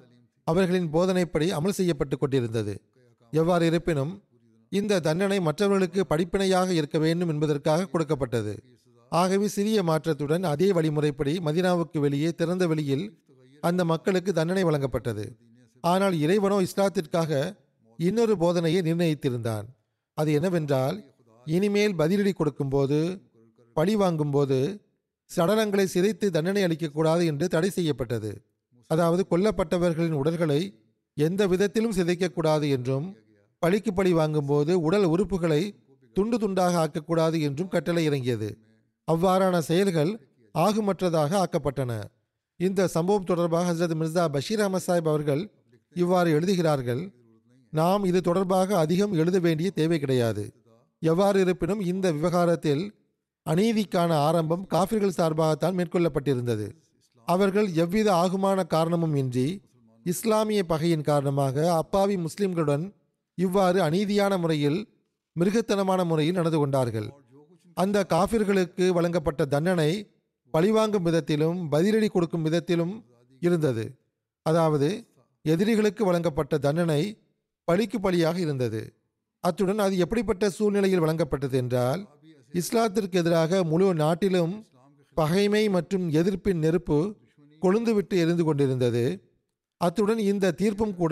அவர்களின் போதனைப்படி அமல் செய்யப்பட்டு கொண்டிருந்தது எவ்வாறு இருப்பினும் இந்த தண்டனை மற்றவர்களுக்கு படிப்பினையாக இருக்க வேண்டும் என்பதற்காக கொடுக்கப்பட்டது ஆகவே சிறிய மாற்றத்துடன் அதே வழிமுறைப்படி மதினாவுக்கு வெளியே திறந்த வெளியில் அந்த மக்களுக்கு தண்டனை வழங்கப்பட்டது ஆனால் இறைவனோ இஸ்லாத்திற்காக இன்னொரு போதனையை நிர்ணயித்திருந்தான் அது என்னவென்றால் இனிமேல் பதிலடி கொடுக்கும்போது பழி வாங்கும்போது சடலங்களை சிதைத்து தண்டனை அளிக்கக்கூடாது என்று தடை செய்யப்பட்டது அதாவது கொல்லப்பட்டவர்களின் உடல்களை எந்த விதத்திலும் சிதைக்கக்கூடாது என்றும் பழிக்கு பழி வாங்கும்போது உடல் உறுப்புகளை துண்டு துண்டாக ஆக்கக்கூடாது என்றும் கட்டளை இறங்கியது அவ்வாறான செயல்கள் ஆகுமற்றதாக ஆக்கப்பட்டன இந்த சம்பவம் தொடர்பாக ஹசரத் மிர்சா பஷீர் அஹமத் சாஹிப் அவர்கள் இவ்வாறு எழுதுகிறார்கள் நாம் இது தொடர்பாக அதிகம் எழுத வேண்டிய தேவை கிடையாது எவ்வாறு இருப்பினும் இந்த விவகாரத்தில் அநீதிக்கான ஆரம்பம் காஃபிர்கள் சார்பாகத்தான் மேற்கொள்ளப்பட்டிருந்தது அவர்கள் எவ்வித ஆகுமான காரணமும் இன்றி இஸ்லாமிய பகையின் காரணமாக அப்பாவி முஸ்லிம்களுடன் இவ்வாறு அநீதியான முறையில் மிருகத்தனமான முறையில் நடந்து கொண்டார்கள் அந்த காஃபிர்களுக்கு வழங்கப்பட்ட தண்டனை பழிவாங்கும் விதத்திலும் பதிலடி கொடுக்கும் விதத்திலும் இருந்தது அதாவது எதிரிகளுக்கு வழங்கப்பட்ட தண்டனை பழிக்கு பழியாக இருந்தது அத்துடன் அது எப்படிப்பட்ட சூழ்நிலையில் வழங்கப்பட்டது என்றால் இஸ்லாத்திற்கு எதிராக முழு நாட்டிலும் பகைமை மற்றும் எதிர்ப்பின் நெருப்பு கொழுந்துவிட்டு எரிந்து கொண்டிருந்தது அத்துடன் இந்த தீர்ப்பும் கூட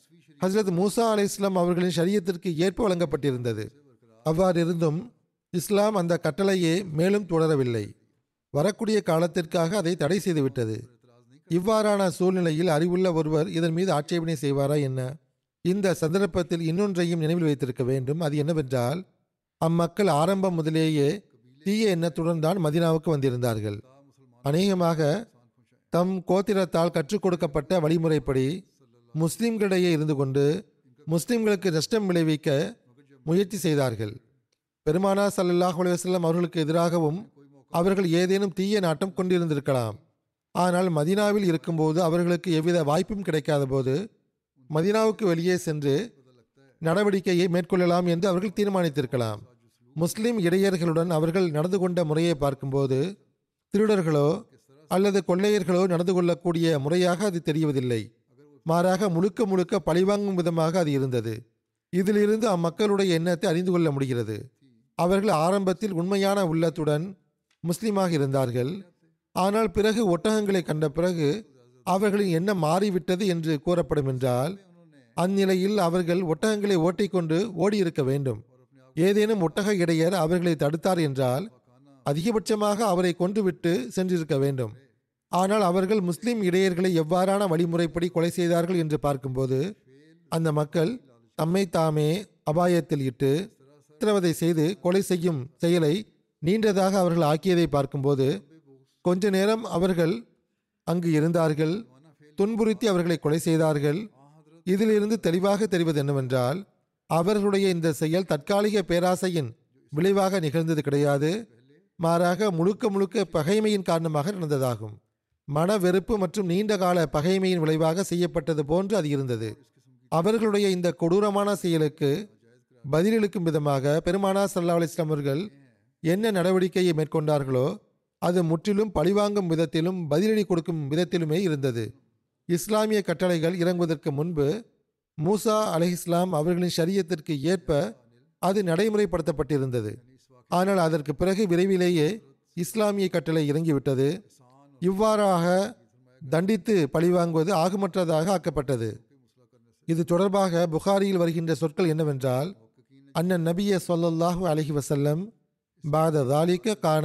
ஹசரத் மூசா அலை இஸ்லாம் அவர்களின் சரியத்திற்கு ஏற்ப வழங்கப்பட்டிருந்தது அவ்வாறு இருந்தும் இஸ்லாம் அந்த கட்டளையை மேலும் தொடரவில்லை வரக்கூடிய காலத்திற்காக அதை தடை செய்துவிட்டது இவ்வாறான சூழ்நிலையில் அறிவுள்ள ஒருவர் இதன் மீது ஆட்சேபனை செய்வாரா என்ன இந்த சந்தர்ப்பத்தில் இன்னொன்றையும் நினைவில் வைத்திருக்க வேண்டும் அது என்னவென்றால் அம்மக்கள் ஆரம்பம் முதலேயே தீய எண்ணத்துடன் தான் மதினாவுக்கு வந்திருந்தார்கள் அநேகமாக தம் கோத்திரத்தால் கற்றுக் கொடுக்கப்பட்ட வழிமுறைப்படி முஸ்லிம்களிடையே இருந்து கொண்டு முஸ்லிம்களுக்கு நஷ்டம் விளைவிக்க முயற்சி செய்தார்கள் பெருமானா சல்லல்லாஹ் அலைவசல்லம் அவர்களுக்கு எதிராகவும் அவர்கள் ஏதேனும் தீய நாட்டம் கொண்டிருந்திருக்கலாம் ஆனால் மதினாவில் இருக்கும்போது அவர்களுக்கு எவ்வித வாய்ப்பும் கிடைக்காத போது மதினாவுக்கு வெளியே சென்று நடவடிக்கையை மேற்கொள்ளலாம் என்று அவர்கள் தீர்மானித்திருக்கலாம் முஸ்லிம் இடையர்களுடன் அவர்கள் நடந்து கொண்ட முறையை பார்க்கும்போது திருடர்களோ அல்லது கொள்ளையர்களோ நடந்து கொள்ளக்கூடிய முறையாக அது தெரிவதில்லை மாறாக முழுக்க முழுக்க பழிவாங்கும் விதமாக அது இருந்தது இதிலிருந்து அம்மக்களுடைய எண்ணத்தை அறிந்து கொள்ள முடிகிறது அவர்கள் ஆரம்பத்தில் உண்மையான உள்ளத்துடன் முஸ்லீமாக இருந்தார்கள் ஆனால் பிறகு ஒட்டகங்களை கண்ட பிறகு அவர்களின் எண்ணம் மாறிவிட்டது என்று கூறப்படும் என்றால் அந்நிலையில் அவர்கள் ஒட்டகங்களை ஓட்டிக்கொண்டு ஓடியிருக்க வேண்டும் ஏதேனும் ஒட்டக இடையர் அவர்களை தடுத்தார் என்றால் அதிகபட்சமாக அவரை கொன்றுவிட்டு சென்றிருக்க வேண்டும் ஆனால் அவர்கள் முஸ்லிம் இடையர்களை எவ்வாறான வழிமுறைப்படி கொலை செய்தார்கள் என்று பார்க்கும்போது அந்த மக்கள் தம்மை தாமே அபாயத்தில் இட்டு சித்திரவதை செய்து கொலை செய்யும் செயலை நீண்டதாக அவர்கள் ஆக்கியதை பார்க்கும்போது கொஞ்ச நேரம் அவர்கள் அங்கு இருந்தார்கள் துன்புறுத்தி அவர்களை கொலை செய்தார்கள் இதிலிருந்து தெளிவாக தெரிவது என்னவென்றால் அவர்களுடைய இந்த செயல் தற்காலிக பேராசையின் விளைவாக நிகழ்ந்தது கிடையாது மாறாக முழுக்க முழுக்க பகைமையின் காரணமாக நடந்ததாகும் மன வெறுப்பு மற்றும் நீண்டகால பகைமையின் விளைவாக செய்யப்பட்டது போன்று அது இருந்தது அவர்களுடைய இந்த கொடூரமான செயலுக்கு பதிலளிக்கும் விதமாக பெருமானா சல்லா அலிஸ்லாம் அவர்கள் என்ன நடவடிக்கையை மேற்கொண்டார்களோ அது முற்றிலும் பழிவாங்கும் விதத்திலும் பதிலடி கொடுக்கும் விதத்திலுமே இருந்தது இஸ்லாமிய கட்டளைகள் இறங்குவதற்கு முன்பு மூசா அலிஹிஸ்லாம் அவர்களின் ஷரியத்திற்கு ஏற்ப அது நடைமுறைப்படுத்தப்பட்டிருந்தது ஆனால் அதற்கு பிறகு விரைவிலேயே இஸ்லாமிய கட்டளை இறங்கிவிட்டது இவ்வாறாக தண்டித்து பழிவாங்குவது ஆகுமற்றதாக ஆக்கப்பட்டது இது தொடர்பாக புகாரியில் வருகின்ற சொற்கள் என்னவென்றால் அண்ணன் நபிய சொல்லல்லாஹு அலஹி வசல்லம் பாத தாலிக்க கான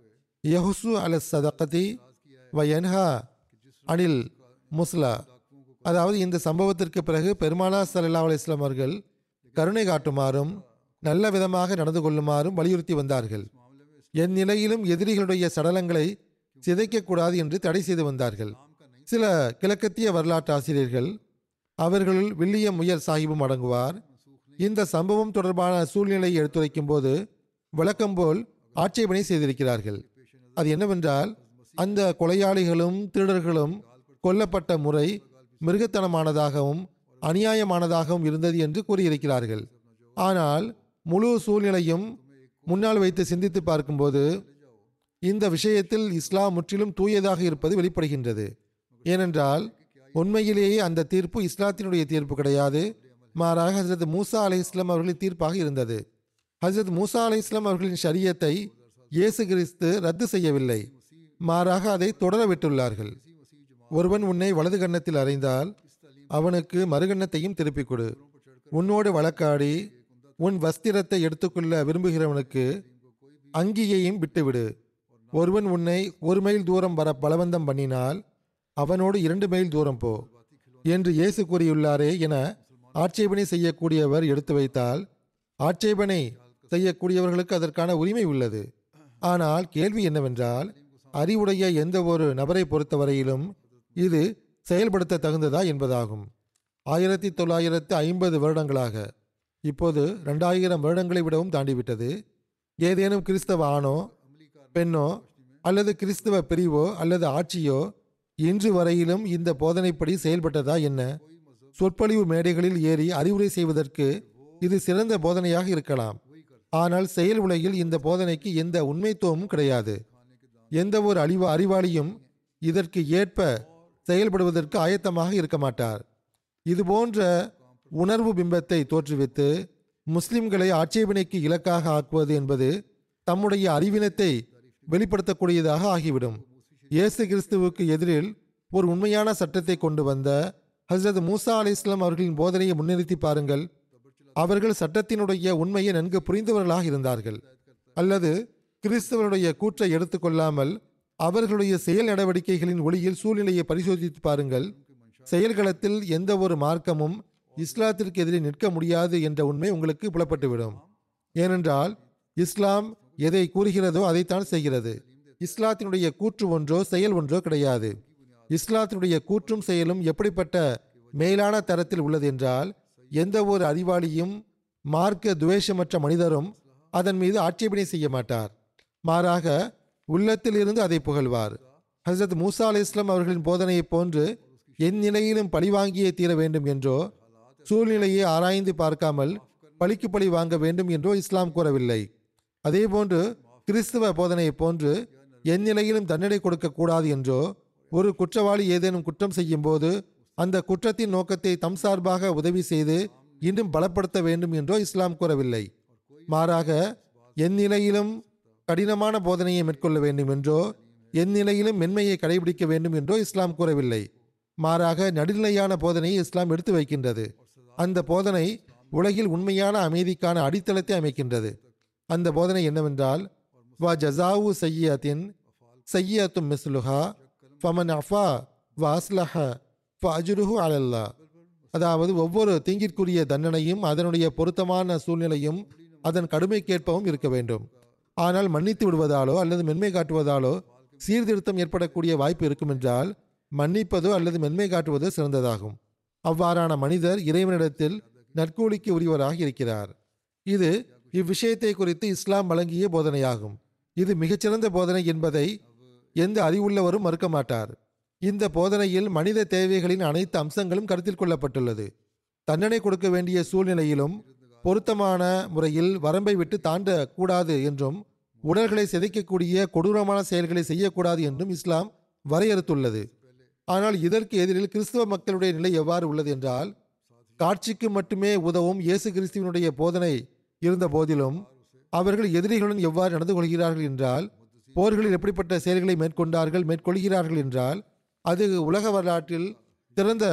யஹுசு அல சதகதி வ என்ஹா அனில் முஸ்லா அதாவது இந்த சம்பவத்திற்கு பிறகு பெருமானா சல்லா அலிஸ்லாம் அவர்கள் கருணை காட்டுமாறும் நல்ல விதமாக நடந்து கொள்ளுமாறும் வலியுறுத்தி வந்தார்கள் என் நிலையிலும் எதிரிகளுடைய சடலங்களை சிதைக்கக்கூடாது என்று தடை செய்து வந்தார்கள் சில கிழக்கத்திய வரலாற்று ஆசிரியர்கள் அவர்களுள் வில்லியம் முயர் சாஹிபும் அடங்குவார் இந்த சம்பவம் தொடர்பான சூழ்நிலையை எடுத்துரைக்கும் போது விளக்கம் போல் ஆட்சேபனை செய்திருக்கிறார்கள் அது என்னவென்றால் அந்த கொலையாளிகளும் திருடர்களும் கொல்லப்பட்ட முறை மிருகத்தனமானதாகவும் அநியாயமானதாகவும் இருந்தது என்று கூறியிருக்கிறார்கள் ஆனால் முழு சூழ்நிலையும் முன்னால் வைத்து சிந்தித்து பார்க்கும்போது இந்த விஷயத்தில் இஸ்லாம் முற்றிலும் தூயதாக இருப்பது வெளிப்படுகின்றது ஏனென்றால் உண்மையிலேயே அந்த தீர்ப்பு இஸ்லாத்தினுடைய தீர்ப்பு கிடையாது மாறாக ஹசரத் மூசா அலை இஸ்லாம் அவர்களின் தீர்ப்பாக இருந்தது ஹசரத் மூசா அலை இஸ்லாம் அவர்களின் ஷரியத்தை இயேசு கிறிஸ்து ரத்து செய்யவில்லை மாறாக அதை தொடர விட்டுள்ளார்கள் ஒருவன் உன்னை வலது கன்னத்தில் அறைந்தால் அவனுக்கு மறுகன்னத்தையும் திருப்பிக் கொடு உன்னோடு வழக்காடி உன் வஸ்திரத்தை எடுத்துக்கொள்ள விரும்புகிறவனுக்கு அங்கியையும் விட்டுவிடு ஒருவன் உன்னை ஒரு மைல் தூரம் வர பலவந்தம் பண்ணினால் அவனோடு இரண்டு மைல் தூரம் போ என்று இயேசு கூறியுள்ளாரே என ஆட்சேபனை செய்யக்கூடியவர் எடுத்து வைத்தால் ஆட்சேபனை செய்யக்கூடியவர்களுக்கு அதற்கான உரிமை உள்ளது ஆனால் கேள்வி என்னவென்றால் அறிவுடைய எந்த ஒரு நபரை பொறுத்தவரையிலும் இது செயல்படுத்த தகுந்ததா என்பதாகும் ஆயிரத்தி தொள்ளாயிரத்து ஐம்பது வருடங்களாக இப்போது ரெண்டாயிரம் வருடங்களை விடவும் தாண்டிவிட்டது ஏதேனும் கிறிஸ்தவ ஆணோ பெண்ணோ அல்லது கிறிஸ்தவ பிரிவோ அல்லது ஆட்சியோ இன்று வரையிலும் இந்த போதனைப்படி செயல்பட்டதா என்ன சொற்பொழிவு மேடைகளில் ஏறி அறிவுரை செய்வதற்கு இது சிறந்த போதனையாக இருக்கலாம் ஆனால் செயல் உலகில் இந்த போதனைக்கு எந்த உண்மைத்துவமும் கிடையாது எந்த ஒரு அழிவா அறிவாளியும் இதற்கு ஏற்ப செயல்படுவதற்கு ஆயத்தமாக இருக்க மாட்டார் இது போன்ற உணர்வு பிம்பத்தை தோற்றுவித்து முஸ்லிம்களை ஆட்சேபனைக்கு இலக்காக ஆக்குவது என்பது தம்முடைய அறிவினத்தை வெளிப்படுத்தக்கூடியதாக ஆகிவிடும் இயேசு கிறிஸ்துவுக்கு எதிரில் ஒரு உண்மையான சட்டத்தை கொண்டு வந்த ஹசரத் மூசா அலி இஸ்லாம் அவர்களின் போதனையை முன்னிறுத்தி பாருங்கள் அவர்கள் சட்டத்தினுடைய உண்மையை நன்கு புரிந்தவர்களாக இருந்தார்கள் அல்லது கிறிஸ்தவனுடைய கூற்றை எடுத்துக்கொள்ளாமல் அவர்களுடைய செயல் நடவடிக்கைகளின் ஒளியில் சூழ்நிலையை பரிசோதித்து பாருங்கள் செயல்களத்தில் எந்த ஒரு மார்க்கமும் இஸ்லாத்திற்கு எதிரே நிற்க முடியாது என்ற உண்மை உங்களுக்கு புலப்பட்டுவிடும் ஏனென்றால் இஸ்லாம் எதை கூறுகிறதோ அதைத்தான் செய்கிறது இஸ்லாத்தினுடைய கூற்று ஒன்றோ செயல் ஒன்றோ கிடையாது இஸ்லாத்தினுடைய கூற்றும் செயலும் எப்படிப்பட்ட மேலான தரத்தில் உள்ளது என்றால் எந்த ஒரு அறிவாளியும் மார்க்க துவேஷமற்ற மனிதரும் அதன் மீது ஆட்சேபனை செய்ய மாட்டார் மாறாக உள்ளத்தில் இருந்து அதை புகழ்வார் ஹசரத் மூசா அலி இஸ்லாம் அவர்களின் போதனையைப் போன்று என் நிலையிலும் பழிவாங்கியே தீர வேண்டும் என்றோ சூழ்நிலையை ஆராய்ந்து பார்க்காமல் பழிக்கு பழி வாங்க வேண்டும் என்றோ இஸ்லாம் கூறவில்லை அதேபோன்று கிறிஸ்துவ போதனையைப் போன்று என் நிலையிலும் தண்டனை கொடுக்க கூடாது என்றோ ஒரு குற்றவாளி ஏதேனும் குற்றம் செய்யும் போது அந்த குற்றத்தின் நோக்கத்தை தம் சார்பாக உதவி செய்து இன்னும் பலப்படுத்த வேண்டும் என்றோ இஸ்லாம் கூறவில்லை மாறாக என் நிலையிலும் கடினமான போதனையை மேற்கொள்ள வேண்டும் என்றோ என் நிலையிலும் மென்மையை கடைபிடிக்க வேண்டும் என்றோ இஸ்லாம் கூறவில்லை மாறாக நடுநிலையான போதனையை இஸ்லாம் எடுத்து வைக்கின்றது அந்த போதனை உலகில் உண்மையான அமைதிக்கான அடித்தளத்தை அமைக்கின்றது அந்த போதனை என்னவென்றால் வ ஜசாவு செய்யத்தின் செய்யத்தும் மிஸ்லுஹா ஃபமன் அஃபா வ அஸ்லஹ ஃப அஜுருஹு அலல்லா அதாவது ஒவ்வொரு தீங்கிற்குரிய தண்டனையும் அதனுடைய பொருத்தமான சூழ்நிலையும் அதன் கடுமைக்கேற்பவும் இருக்க வேண்டும் ஆனால் மன்னித்து விடுவதாலோ அல்லது மென்மை காட்டுவதாலோ சீர்திருத்தம் ஏற்படக்கூடிய வாய்ப்பு இருக்கும் என்றால் மன்னிப்பதோ அல்லது மென்மை காட்டுவதோ சிறந்ததாகும் அவ்வாறான மனிதர் இறைவனிடத்தில் நற்கூலிக்கு உரியவராக இருக்கிறார் இது இவ்விஷயத்தை குறித்து இஸ்லாம் வழங்கிய போதனையாகும் இது மிகச்சிறந்த போதனை என்பதை எந்த அறிவுள்ளவரும் மறுக்க மாட்டார் இந்த போதனையில் மனித தேவைகளின் அனைத்து அம்சங்களும் கருத்தில் கொள்ளப்பட்டுள்ளது தண்டனை கொடுக்க வேண்டிய சூழ்நிலையிலும் பொருத்தமான முறையில் வரம்பை விட்டு தாண்டக்கூடாது என்றும் உடல்களை சிதைக்கக்கூடிய கொடூரமான செயல்களை செய்யக்கூடாது என்றும் இஸ்லாம் வரையறுத்துள்ளது ஆனால் இதற்கு எதிரில் கிறிஸ்தவ மக்களுடைய நிலை எவ்வாறு உள்ளது என்றால் காட்சிக்கு மட்டுமே உதவும் இயேசு கிறிஸ்துவனுடைய போதனை இருந்த போதிலும் அவர்கள் எதிரிகளுடன் எவ்வாறு நடந்து கொள்கிறார்கள் என்றால் போர்களில் எப்படிப்பட்ட செயல்களை மேற்கொண்டார்கள் மேற்கொள்கிறார்கள் என்றால் அது உலக வரலாற்றில் திறந்த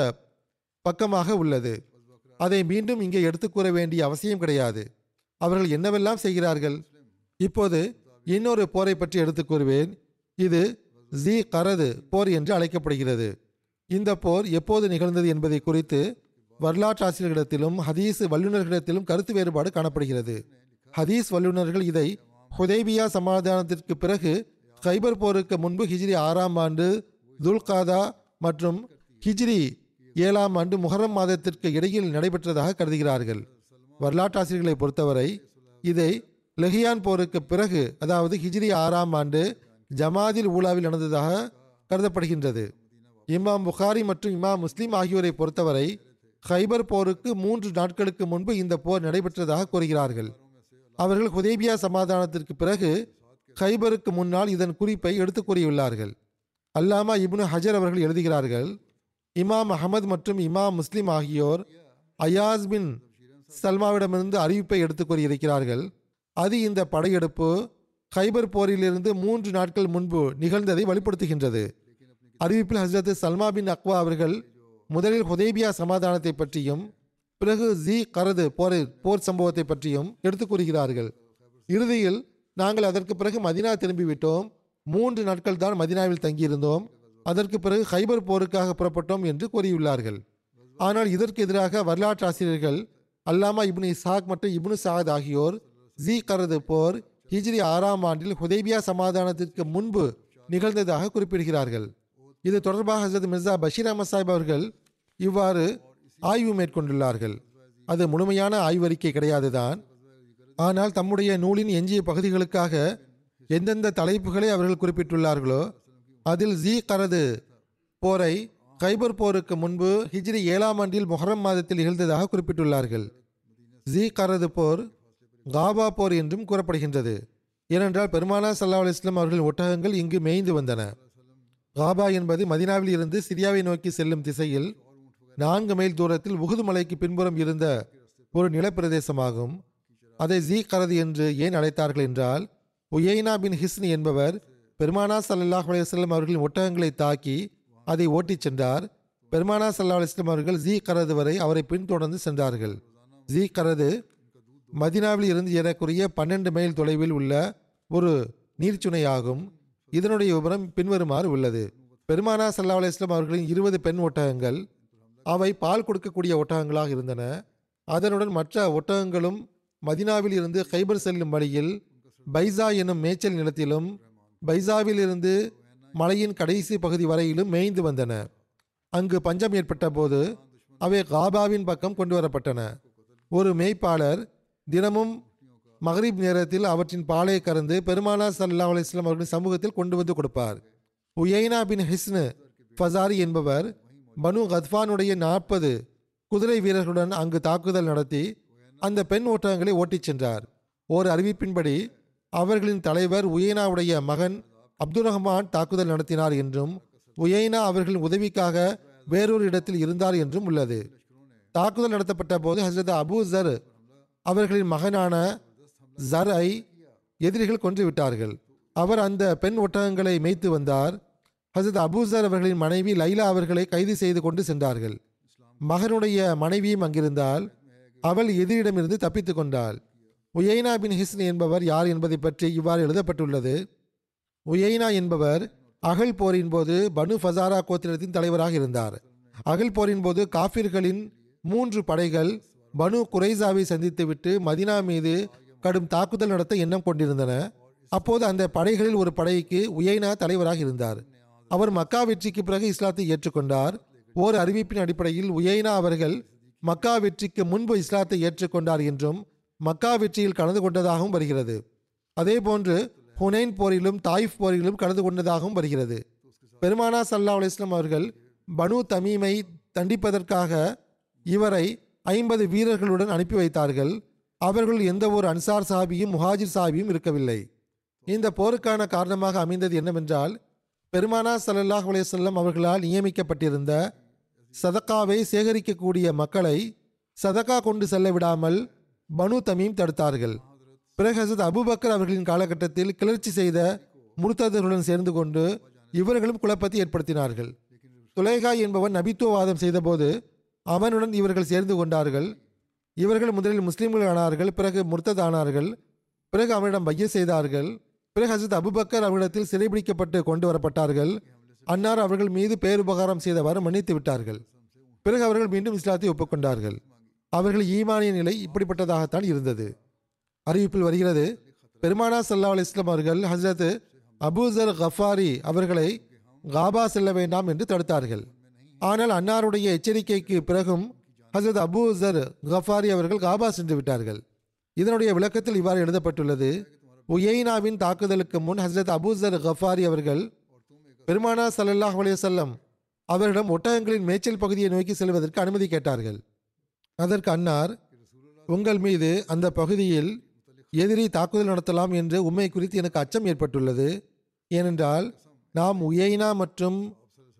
பக்கமாக உள்ளது அதை மீண்டும் இங்கே எடுத்துக் கூற வேண்டிய அவசியம் கிடையாது அவர்கள் என்னவெல்லாம் செய்கிறார்கள் இப்போது இன்னொரு போரை பற்றி எடுத்துக் கூறுவேன் இது ஜி கரது போர் என்று அழைக்கப்படுகிறது இந்த போர் எப்போது நிகழ்ந்தது என்பதை குறித்து வரலாற்றாசிரியர்களிடத்திலும் ஹதீஸ் வல்லுநர்களிடத்திலும் கருத்து வேறுபாடு காணப்படுகிறது ஹதீஸ் வல்லுநர்கள் இதை ஹுதைபியா சமாதானத்திற்கு பிறகு கைபர் போருக்கு முன்பு ஹிஜ்ரி ஆறாம் ஆண்டு துல்காதா மற்றும் ஹிஜ்ரி ஏழாம் ஆண்டு முஹர்ரம் மாதத்திற்கு இடையில் நடைபெற்றதாக கருதுகிறார்கள் வரலாற்றாசிரியர்களை பொறுத்தவரை இதை லெஹியான் போருக்கு பிறகு அதாவது ஹிஜ்ரி ஆறாம் ஆண்டு ஜமாதில் ஊலாவில் நடந்ததாக கருதப்படுகின்றது இமாம் புகாரி மற்றும் இமாம் முஸ்லிம் ஆகியோரை பொறுத்தவரை ஹைபர் போருக்கு மூன்று நாட்களுக்கு முன்பு இந்த போர் நடைபெற்றதாக கூறுகிறார்கள் அவர்கள் ஹுதேபியா சமாதானத்திற்கு பிறகு ஹைபருக்கு முன்னால் இதன் குறிப்பை எடுத்துக் கூறியுள்ளார்கள் அல்லாமா இப்னு ஹஜர் அவர்கள் எழுதுகிறார்கள் இமாம் அகமது மற்றும் இமாம் முஸ்லிம் ஆகியோர் அயாஸ் பின் சல்மாவிடமிருந்து அறிவிப்பை எடுத்துக் கூறியிருக்கிறார்கள் அது இந்த படையெடுப்பு கைபர் போரிலிருந்து மூன்று நாட்கள் முன்பு நிகழ்ந்ததை வெளிப்படுத்துகின்றது அறிவிப்பில் ஹசரத் சல்மா பின் அக்வா அவர்கள் முதலில் ஹுதைபியா சமாதானத்தை பற்றியும் பிறகு ஜி கரது போர் போர் சம்பவத்தை பற்றியும் எடுத்துக் கூறுகிறார்கள் இறுதியில் நாங்கள் அதற்கு பிறகு மதினா திரும்பிவிட்டோம் மூன்று நாட்கள் தான் மதினாவில் தங்கியிருந்தோம் அதற்கு பிறகு ஹைபர் போருக்காக புறப்பட்டோம் என்று கூறியுள்ளார்கள் ஆனால் இதற்கு எதிராக வரலாற்று ஆசிரியர்கள் அல்லாமா இப்னு இஸ்ஹாக் மற்றும் இப்னு சாத் ஆகியோர் ஜி கரது போர் ஹிஜ்ரி ஆறாம் ஆண்டில் ஹுதைபியா சமாதானத்திற்கு முன்பு நிகழ்ந்ததாக குறிப்பிடுகிறார்கள் இது தொடர்பாக ஹசரத் மிர்சா பஷீர் அஹமத் சாஹிப் அவர்கள் இவ்வாறு ஆய்வு மேற்கொண்டுள்ளார்கள் அது முழுமையான ஆய்வறிக்கை கிடையாதுதான் ஆனால் தம்முடைய நூலின் எஞ்சிய பகுதிகளுக்காக எந்தெந்த தலைப்புகளை அவர்கள் குறிப்பிட்டுள்ளார்களோ அதில் ஜி கரது போரை கைபர் போருக்கு முன்பு ஹிஜ்ரி ஏழாம் ஆண்டில் மொஹரம் மாதத்தில் நிகழ்ந்ததாக குறிப்பிட்டுள்ளார்கள் ஜி கரது போர் காபா போர் என்றும் கூறப்படுகின்றது ஏனென்றால் பெருமானா சல்லா அலிஸ்லாம் அவர்களின் ஒட்டகங்கள் இங்கு மேய்ந்து வந்தன காபா என்பது மதினாவில் இருந்து சிரியாவை நோக்கி செல்லும் திசையில் நான்கு மைல் தூரத்தில் உகுது மலைக்கு பின்புறம் இருந்த ஒரு நிலப்பிரதேசமாகும் அதை ஜீ கரது என்று ஏன் அழைத்தார்கள் என்றால் உயைனா பின் ஹிஸ்னி என்பவர் பெருமானா சல்லாஹ் அலையம் அவர்களின் ஒட்டகங்களை தாக்கி அதை ஓட்டிச் சென்றார் பெருமானா சல்லா அலிஸ்லாம் அவர்கள் ஜீ கரது வரை அவரை பின்தொடர்ந்து சென்றார்கள் ஜீ கரது மதினாவில் இருந்து ஏறக்குறைய பன்னெண்டு மைல் தொலைவில் உள்ள ஒரு நீர்ச்சுனையாகும் இதனுடைய விவரம் பின்வருமாறு உள்ளது பெருமானா சல்லா அலிஸ்லாம் அவர்களின் இருபது பெண் ஒட்டகங்கள் அவை பால் கொடுக்கக்கூடிய ஒட்டகங்களாக இருந்தன அதனுடன் மற்ற ஒட்டகங்களும் மதினாவில் இருந்து கைபர் செல்லும் வழியில் பைசா எனும் மேய்ச்சல் நிலத்திலும் பைசாவில் இருந்து மலையின் கடைசி பகுதி வரையிலும் மேய்ந்து வந்தன அங்கு பஞ்சம் ஏற்பட்ட போது அவை காபாவின் பக்கம் கொண்டு வரப்பட்டன ஒரு மேய்ப்பாளர் தினமும் மகரிப் நேரத்தில் அவற்றின் பாலை கறந்து பெருமானா சல்லா அலிஸ்லாம் அவர்களின் சமூகத்தில் கொண்டு வந்து கொடுப்பார் உயைனா பின் ஹிஸ்னு ஃபசாரி என்பவர் பனு கத்ஃபானுடைய நாற்பது குதிரை வீரர்களுடன் அங்கு தாக்குதல் நடத்தி அந்த பெண் ஓட்டகங்களை ஓட்டிச் சென்றார் ஓர் அறிவிப்பின்படி அவர்களின் தலைவர் உயைனாவுடைய மகன் அப்துல் ரஹ்மான் தாக்குதல் நடத்தினார் என்றும் உயைனா அவர்களின் உதவிக்காக வேறொரு இடத்தில் இருந்தார் என்றும் உள்ளது தாக்குதல் நடத்தப்பட்ட போது ஹசரத் அபு ஜர் அவர்களின் மகனான ஜர் ஐ எதிரிகள் கொன்று விட்டார்கள் அவர் அந்த பெண் ஒட்டகங்களை மேய்த்து வந்தார் ஹசரத் அபூசர் அவர்களின் மனைவி லைலா அவர்களை கைது செய்து கொண்டு சென்றார்கள் மகனுடைய மனைவியும் அங்கிருந்தால் அவள் எதிரிடமிருந்து தப்பித்து கொண்டாள் உயைனா பின் ஹிஸ்ன் என்பவர் யார் என்பதை பற்றி இவ்வாறு எழுதப்பட்டுள்ளது உயைனா என்பவர் அகல் போரின் போது பனு ஃபசாரா கோத்திரத்தின் தலைவராக இருந்தார் அகல் போரின் போது காஃபிர்களின் மூன்று படைகள் பனு குரைசாவை சந்தித்துவிட்டு மதினா மீது கடும் தாக்குதல் நடத்த எண்ணம் கொண்டிருந்தன அப்போது அந்த படைகளில் ஒரு படைக்கு உயைனா தலைவராக இருந்தார் அவர் மக்கா வெற்றிக்கு பிறகு இஸ்லாத்தை ஏற்றுக்கொண்டார் ஓர் அறிவிப்பின் அடிப்படையில் உயைனா அவர்கள் மக்கா வெற்றிக்கு முன்பு இஸ்லாத்தை ஏற்றுக்கொண்டார் என்றும் மக்கா வெற்றியில் கலந்து கொண்டதாகவும் வருகிறது அதேபோன்று ஹுனைன் போரிலும் தாயிஃப் போரிலும் கலந்து கொண்டதாகவும் வருகிறது பெருமானா சல்லா அலிஸ்லாம் அவர்கள் பனு தமீமை தண்டிப்பதற்காக இவரை ஐம்பது வீரர்களுடன் அனுப்பி வைத்தார்கள் அவர்கள் எந்த ஒரு அன்சார் சாபியும் முஹாஜிர் சாபியும் இருக்கவில்லை இந்த போருக்கான காரணமாக அமைந்தது என்னவென்றால் பெருமானா சல்லல்லாஹ் அலையம் அவர்களால் நியமிக்கப்பட்டிருந்த சதக்காவை சேகரிக்கக்கூடிய மக்களை சதக்கா கொண்டு செல்ல விடாமல் பனு தமீம் தடுத்தார்கள் பிறகு ஹசரத் அபுபக்கர் அவர்களின் காலகட்டத்தில் கிளர்ச்சி செய்த முர்த்ததர்களுடன் சேர்ந்து கொண்டு இவர்களும் குழப்பத்தை ஏற்படுத்தினார்கள் துலைகா என்பவன் நபித்துவவாதம் செய்தபோது அவனுடன் இவர்கள் சேர்ந்து கொண்டார்கள் இவர்கள் முதலில் முஸ்லிம்கள் ஆனார்கள் பிறகு முர்த்தத் ஆனார்கள் பிறகு அவனிடம் பைய செய்தார்கள் பிறகு ஹசரத் அபுபக்கர் அவரிடத்தில் சிறைபிடிக்கப்பட்டு கொண்டு வரப்பட்டார்கள் அன்னார் அவர்கள் மீது பேருபகாரம் செய்தவாறு மன்னித்து விட்டார்கள் பிறகு அவர்கள் மீண்டும் இஸ்லாத்தை ஒப்புக்கொண்டார்கள் அவர்கள் ஈமானிய நிலை இப்படிப்பட்டதாகத்தான் இருந்தது அறிவிப்பில் வருகிறது பெருமானா சல்லா அலி இஸ்லாம் அவர்கள் ஹசரத் அபூசர் கஃபாரி அவர்களை காபா செல்ல வேண்டாம் என்று தடுத்தார்கள் ஆனால் அன்னாருடைய எச்சரிக்கைக்கு பிறகும் ஹசரத் அபூசர் கஃபாரி அவர்கள் காபா சென்று விட்டார்கள் இதனுடைய விளக்கத்தில் இவ்வாறு எழுதப்பட்டுள்ளது உயைனாவின் தாக்குதலுக்கு முன் ஹசரத் அபூசர் கஃபாரி அவர்கள் பெருமானா சல்லல்லாஹ் அலையம் அவரிடம் ஒட்டகங்களின் மேய்ச்சல் பகுதியை நோக்கி செல்வதற்கு அனுமதி கேட்டார்கள் அதற்கு அன்னார் உங்கள் மீது அந்த பகுதியில் எதிரி தாக்குதல் நடத்தலாம் என்று உண்மை குறித்து எனக்கு அச்சம் ஏற்பட்டுள்ளது ஏனென்றால் நாம் உயைனா மற்றும்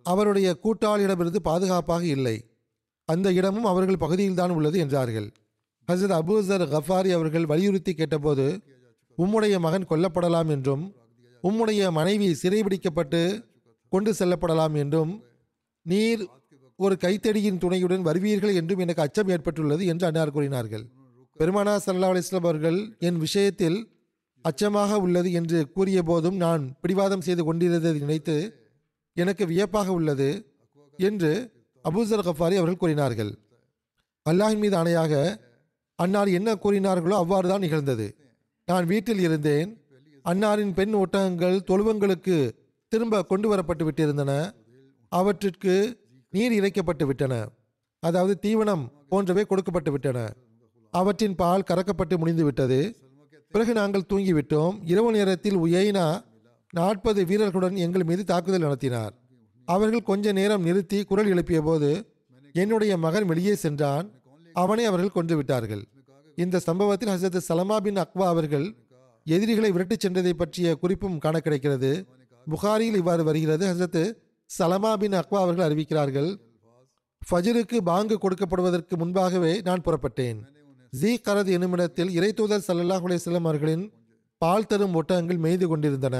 அவருடைய கூட்டாளியிடமிருந்து பாதுகாப்பாக இல்லை அந்த இடமும் அவர்கள் பகுதியில்தான் உள்ளது என்றார்கள் ஹசரத் அபூசர் கஃபாரி அவர்கள் வலியுறுத்தி கேட்டபோது உம்முடைய மகன் கொல்லப்படலாம் என்றும் உம்முடைய மனைவி சிறைபிடிக்கப்பட்டு கொண்டு செல்லப்படலாம் என்றும் நீர் ஒரு கைத்தடியின் துணையுடன் வருவீர்கள் என்றும் எனக்கு அச்சம் ஏற்பட்டுள்ளது என்று அன்னார் கூறினார்கள் பெருமானா சல்லா அலிஸ்லாம் அவர்கள் என் விஷயத்தில் அச்சமாக உள்ளது என்று கூறிய போதும் நான் பிடிவாதம் செய்து கொண்டிருந்ததை நினைத்து எனக்கு வியப்பாக உள்ளது என்று அபூசர் கஃபாரி அவர்கள் கூறினார்கள் அல்லாஹின் மீது ஆணையாக அன்னார் என்ன கூறினார்களோ அவ்வாறு தான் நிகழ்ந்தது நான் வீட்டில் இருந்தேன் அன்னாரின் பெண் ஒட்டகங்கள் தொழுவங்களுக்கு திரும்ப கொண்டு வரப்பட்டு விட்டிருந்தன அவற்றிற்கு நீர் இறைக்கப்பட்டு விட்டன அதாவது தீவனம் போன்றவை கொடுக்கப்பட்டு விட்டன அவற்றின் பால் கறக்கப்பட்டு முடிந்து விட்டது பிறகு நாங்கள் தூங்கிவிட்டோம் இரவு நேரத்தில் உயைனா நாற்பது வீரர்களுடன் எங்கள் மீது தாக்குதல் நடத்தினார் அவர்கள் கொஞ்ச நேரம் நிறுத்தி குரல் எழுப்பிய போது என்னுடைய மகன் வெளியே சென்றான் அவனை அவர்கள் கொன்று விட்டார்கள் இந்த சம்பவத்தில் ஹசரத் சலமா பின் அக்வா அவர்கள் எதிரிகளை விரட்டிச் சென்றதை பற்றிய குறிப்பும் காண கிடைக்கிறது புகாரியில் இவ்வாறு வருகிறது ஹசரத் சலமா பின் அக்வா அவர்கள் அறிவிக்கிறார்கள் ஃபஜருக்கு பாங்கு கொடுக்கப்படுவதற்கு முன்பாகவே நான் புறப்பட்டேன் ஜீ கரத் என்னுமிடத்தில் இறைத்தூதர் சல்லல்லாஹ் அலையம் அவர்களின் பால் தரும் ஒட்டகங்கள் மேய்ந்து கொண்டிருந்தன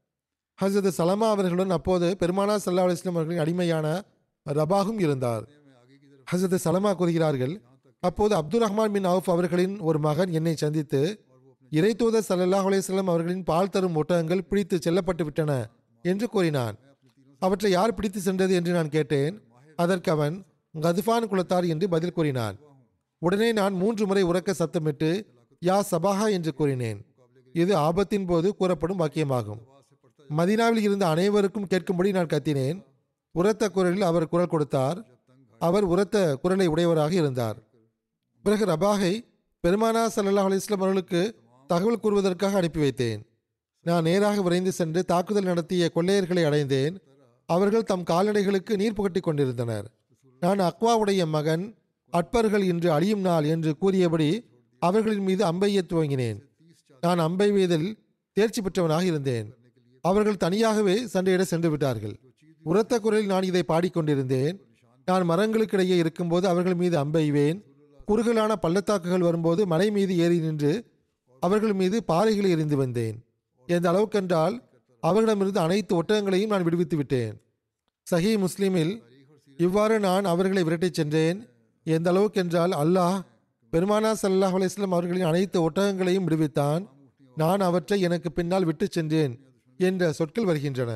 ஹசரத் சலமா அவர்களுடன் அப்போது பெருமானா சல்லா அலிஸ்லாம் அவர்களின் அடிமையான ரபாகும் இருந்தார் ஹசரத் சலமா கூறுகிறார்கள் அப்போது அப்துல் ரஹ்மான் பின் அவுஃப் அவர்களின் ஒரு மகன் என்னை சந்தித்து இறைத்தூதர் சல்லல்லாஹ் அலையம் அவர்களின் பால் தரும் ஒட்டகங்கள் பிடித்து செல்லப்பட்டு விட்டன என்று கூறினான் அவற்றை யார் பிடித்து சென்றது என்று நான் கேட்டேன் அதற்கு அவன் கதுஃபான் குலத்தார் என்று பதில் கூறினான் உடனே நான் மூன்று முறை உறக்க சத்தமிட்டு யா சபாஹா என்று கூறினேன் இது ஆபத்தின் போது கூறப்படும் வாக்கியமாகும் மதீனாவில் இருந்த அனைவருக்கும் கேட்கும்படி நான் கத்தினேன் உரத்த குரலில் அவர் குரல் கொடுத்தார் அவர் உரத்த குரலை உடையவராக இருந்தார் பிறகு ரபாகை பெருமானா சல்லல்லாஹ் அலிஸ்லாம் அவர்களுக்கு தகவல் கூறுவதற்காக அனுப்பி வைத்தேன் நான் நேராக விரைந்து சென்று தாக்குதல் நடத்திய கொள்ளையர்களை அடைந்தேன் அவர்கள் தம் கால்நடைகளுக்கு நீர் புகட்டி கொண்டிருந்தனர் நான் அக்வாவுடைய மகன் அட்பர்கள் இன்று அழியும் நாள் என்று கூறியபடி அவர்களின் மீது அம்பைய துவங்கினேன் நான் அம்பை வீதில் தேர்ச்சி பெற்றவனாக இருந்தேன் அவர்கள் தனியாகவே சண்டையிட சென்று விட்டார்கள் உரத்த குரலில் நான் இதை பாடிக்கொண்டிருந்தேன் நான் மரங்களுக்கிடையே இருக்கும்போது அவர்கள் மீது அம்பெய்வேன் குறுகலான பள்ளத்தாக்குகள் வரும்போது மலை மீது ஏறி நின்று அவர்கள் மீது பாறைகளை எறிந்து வந்தேன் எந்த அளவுக்கென்றால் அவர்களிடமிருந்து அனைத்து ஒட்டகங்களையும் நான் விடுவித்து விட்டேன் சஹி முஸ்லிமில் இவ்வாறு நான் அவர்களை விரட்டிச் சென்றேன் எந்த அளவுக்கென்றால் அல்லாஹ் பெருமானா சல்லாஹ் அலையம் அவர்களின் அனைத்து ஒட்டகங்களையும் விடுவித்தான் நான் அவற்றை எனக்கு பின்னால் விட்டுச் சென்றேன் என்ற சொற்கள் வருகின்றன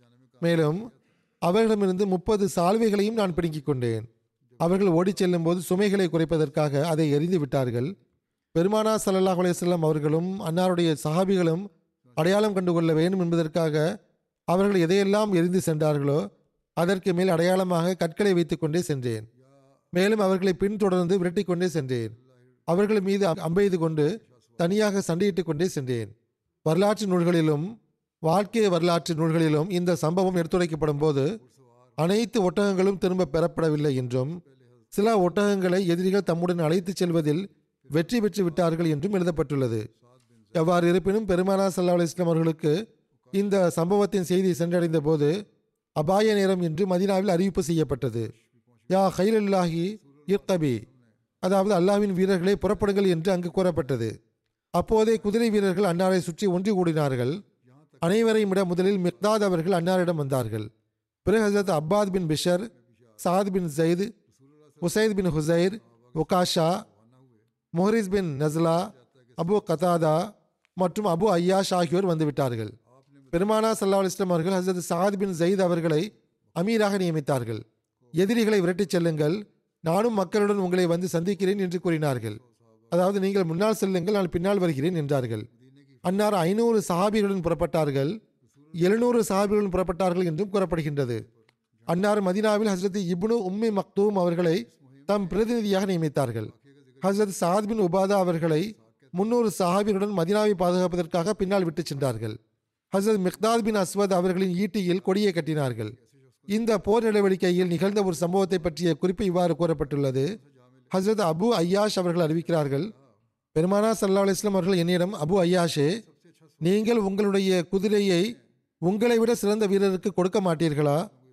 மேலும் அவர்களிடமிருந்து முப்பது சால்வைகளையும் நான் பிடுங்கிக் கொண்டேன் அவர்கள் ஓடிச் செல்லும் போது சுமைகளை குறைப்பதற்காக அதை எரிந்து விட்டார்கள் பெருமானா சல்லல்லாஹ் அலையம் அவர்களும் அன்னாருடைய சஹாபிகளும் அடையாளம் கண்டுகொள்ள வேண்டும் என்பதற்காக அவர்கள் எதையெல்லாம் எரிந்து சென்றார்களோ அதற்கு மேல் அடையாளமாக கற்களை வைத்துக்கொண்டே சென்றேன் மேலும் அவர்களை பின்தொடர்ந்து விரட்டிக் கொண்டே சென்றேன் அவர்கள் மீது அம்பெய்து கொண்டு தனியாக சண்டையிட்டுக் கொண்டே சென்றேன் வரலாற்று நூல்களிலும் வாழ்க்கை வரலாற்று நூல்களிலும் இந்த சம்பவம் எடுத்துரைக்கப்படும் போது அனைத்து ஒட்டகங்களும் திரும்ப பெறப்படவில்லை என்றும் சில ஒட்டகங்களை எதிரிகள் தம்முடன் அழைத்துச் செல்வதில் வெற்றி பெற்று விட்டார்கள் என்றும் எழுதப்பட்டுள்ளது எவ்வாறு இருப்பினும் பெருமானா சல்லா அலிஸ்லாம் அவர்களுக்கு இந்த சம்பவத்தின் செய்தி சென்றடைந்த போது அபாய நேரம் என்று மதினாவில் அறிவிப்பு செய்யப்பட்டது யா ஹைலல்லாஹி இர்தபி அதாவது அல்லாவின் வீரர்களை புறப்படுங்கள் என்று அங்கு கூறப்பட்டது அப்போதே குதிரை வீரர்கள் அன்னாரை சுற்றி ஒன்று கூடினார்கள் அனைவரையும் விட முதலில் மிக்தாத் அவர்கள் அன்னாரிடம் வந்தார்கள் பிறகு ஹசரத் Abbad bin Bishr Saad bin Zaid Usaid bin Hudair Ukasha Muhriz bin Nadla Abu Qatada மற்றும் அபு ஐயாஷ் ஆகியோர் வந்துவிட்டார்கள் பெருமானா சல்லா அலிஸ்லாம் அவர்கள் ஹசரத் சாத் பின் ஜெயித் அவர்களை அமீராக நியமித்தார்கள் எதிரிகளை விரட்டிச் செல்லுங்கள் நானும் மக்களுடன் உங்களை வந்து சந்திக்கிறேன் என்று கூறினார்கள் அதாவது நீங்கள் முன்னால் செல்லுங்கள் நான் பின்னால் வருகிறேன் என்றார்கள் அன்னார் ஐநூறு சஹாபிகளுடன் புறப்பட்டார்கள் எழுநூறு சஹாபிகளுடன் புறப்பட்டார்கள் என்றும் கூறப்படுகின்றது அன்னார் மதினாவில் ஹசரத் இப்னு உம்மி மக்தூம் அவர்களை தம் பிரதிநிதியாக நியமித்தார்கள் ஹசரத் சாத் பின் உபாதா அவர்களை முன்னூறு சஹாபிகளுடன் மதினாவை பாதுகாப்பதற்காக பின்னால் விட்டுச் சென்றார்கள் ஹசரத் மிக்தாத் பின் அஸ்வத் அவர்களின் ஈட்டியில் கொடியை கட்டினார்கள் இந்த போர் நடவடிக்கையில் நிகழ்ந்த ஒரு சம்பவத்தை பற்றிய குறிப்பு இவ்வாறு கூறப்பட்டுள்ளது ஹசரத் அபு ஐயாஷ் அவர்கள் அறிவிக்கிறார்கள் பெருமானா சல்லா அலிஸ்லாம் அவர்கள் என்னிடம் அபு ஐயாஷே நீங்கள் உங்களுடைய குதிரையை உங்களை விட சிறந்த வீரருக்கு கொடுக்க மாட்டீர்களா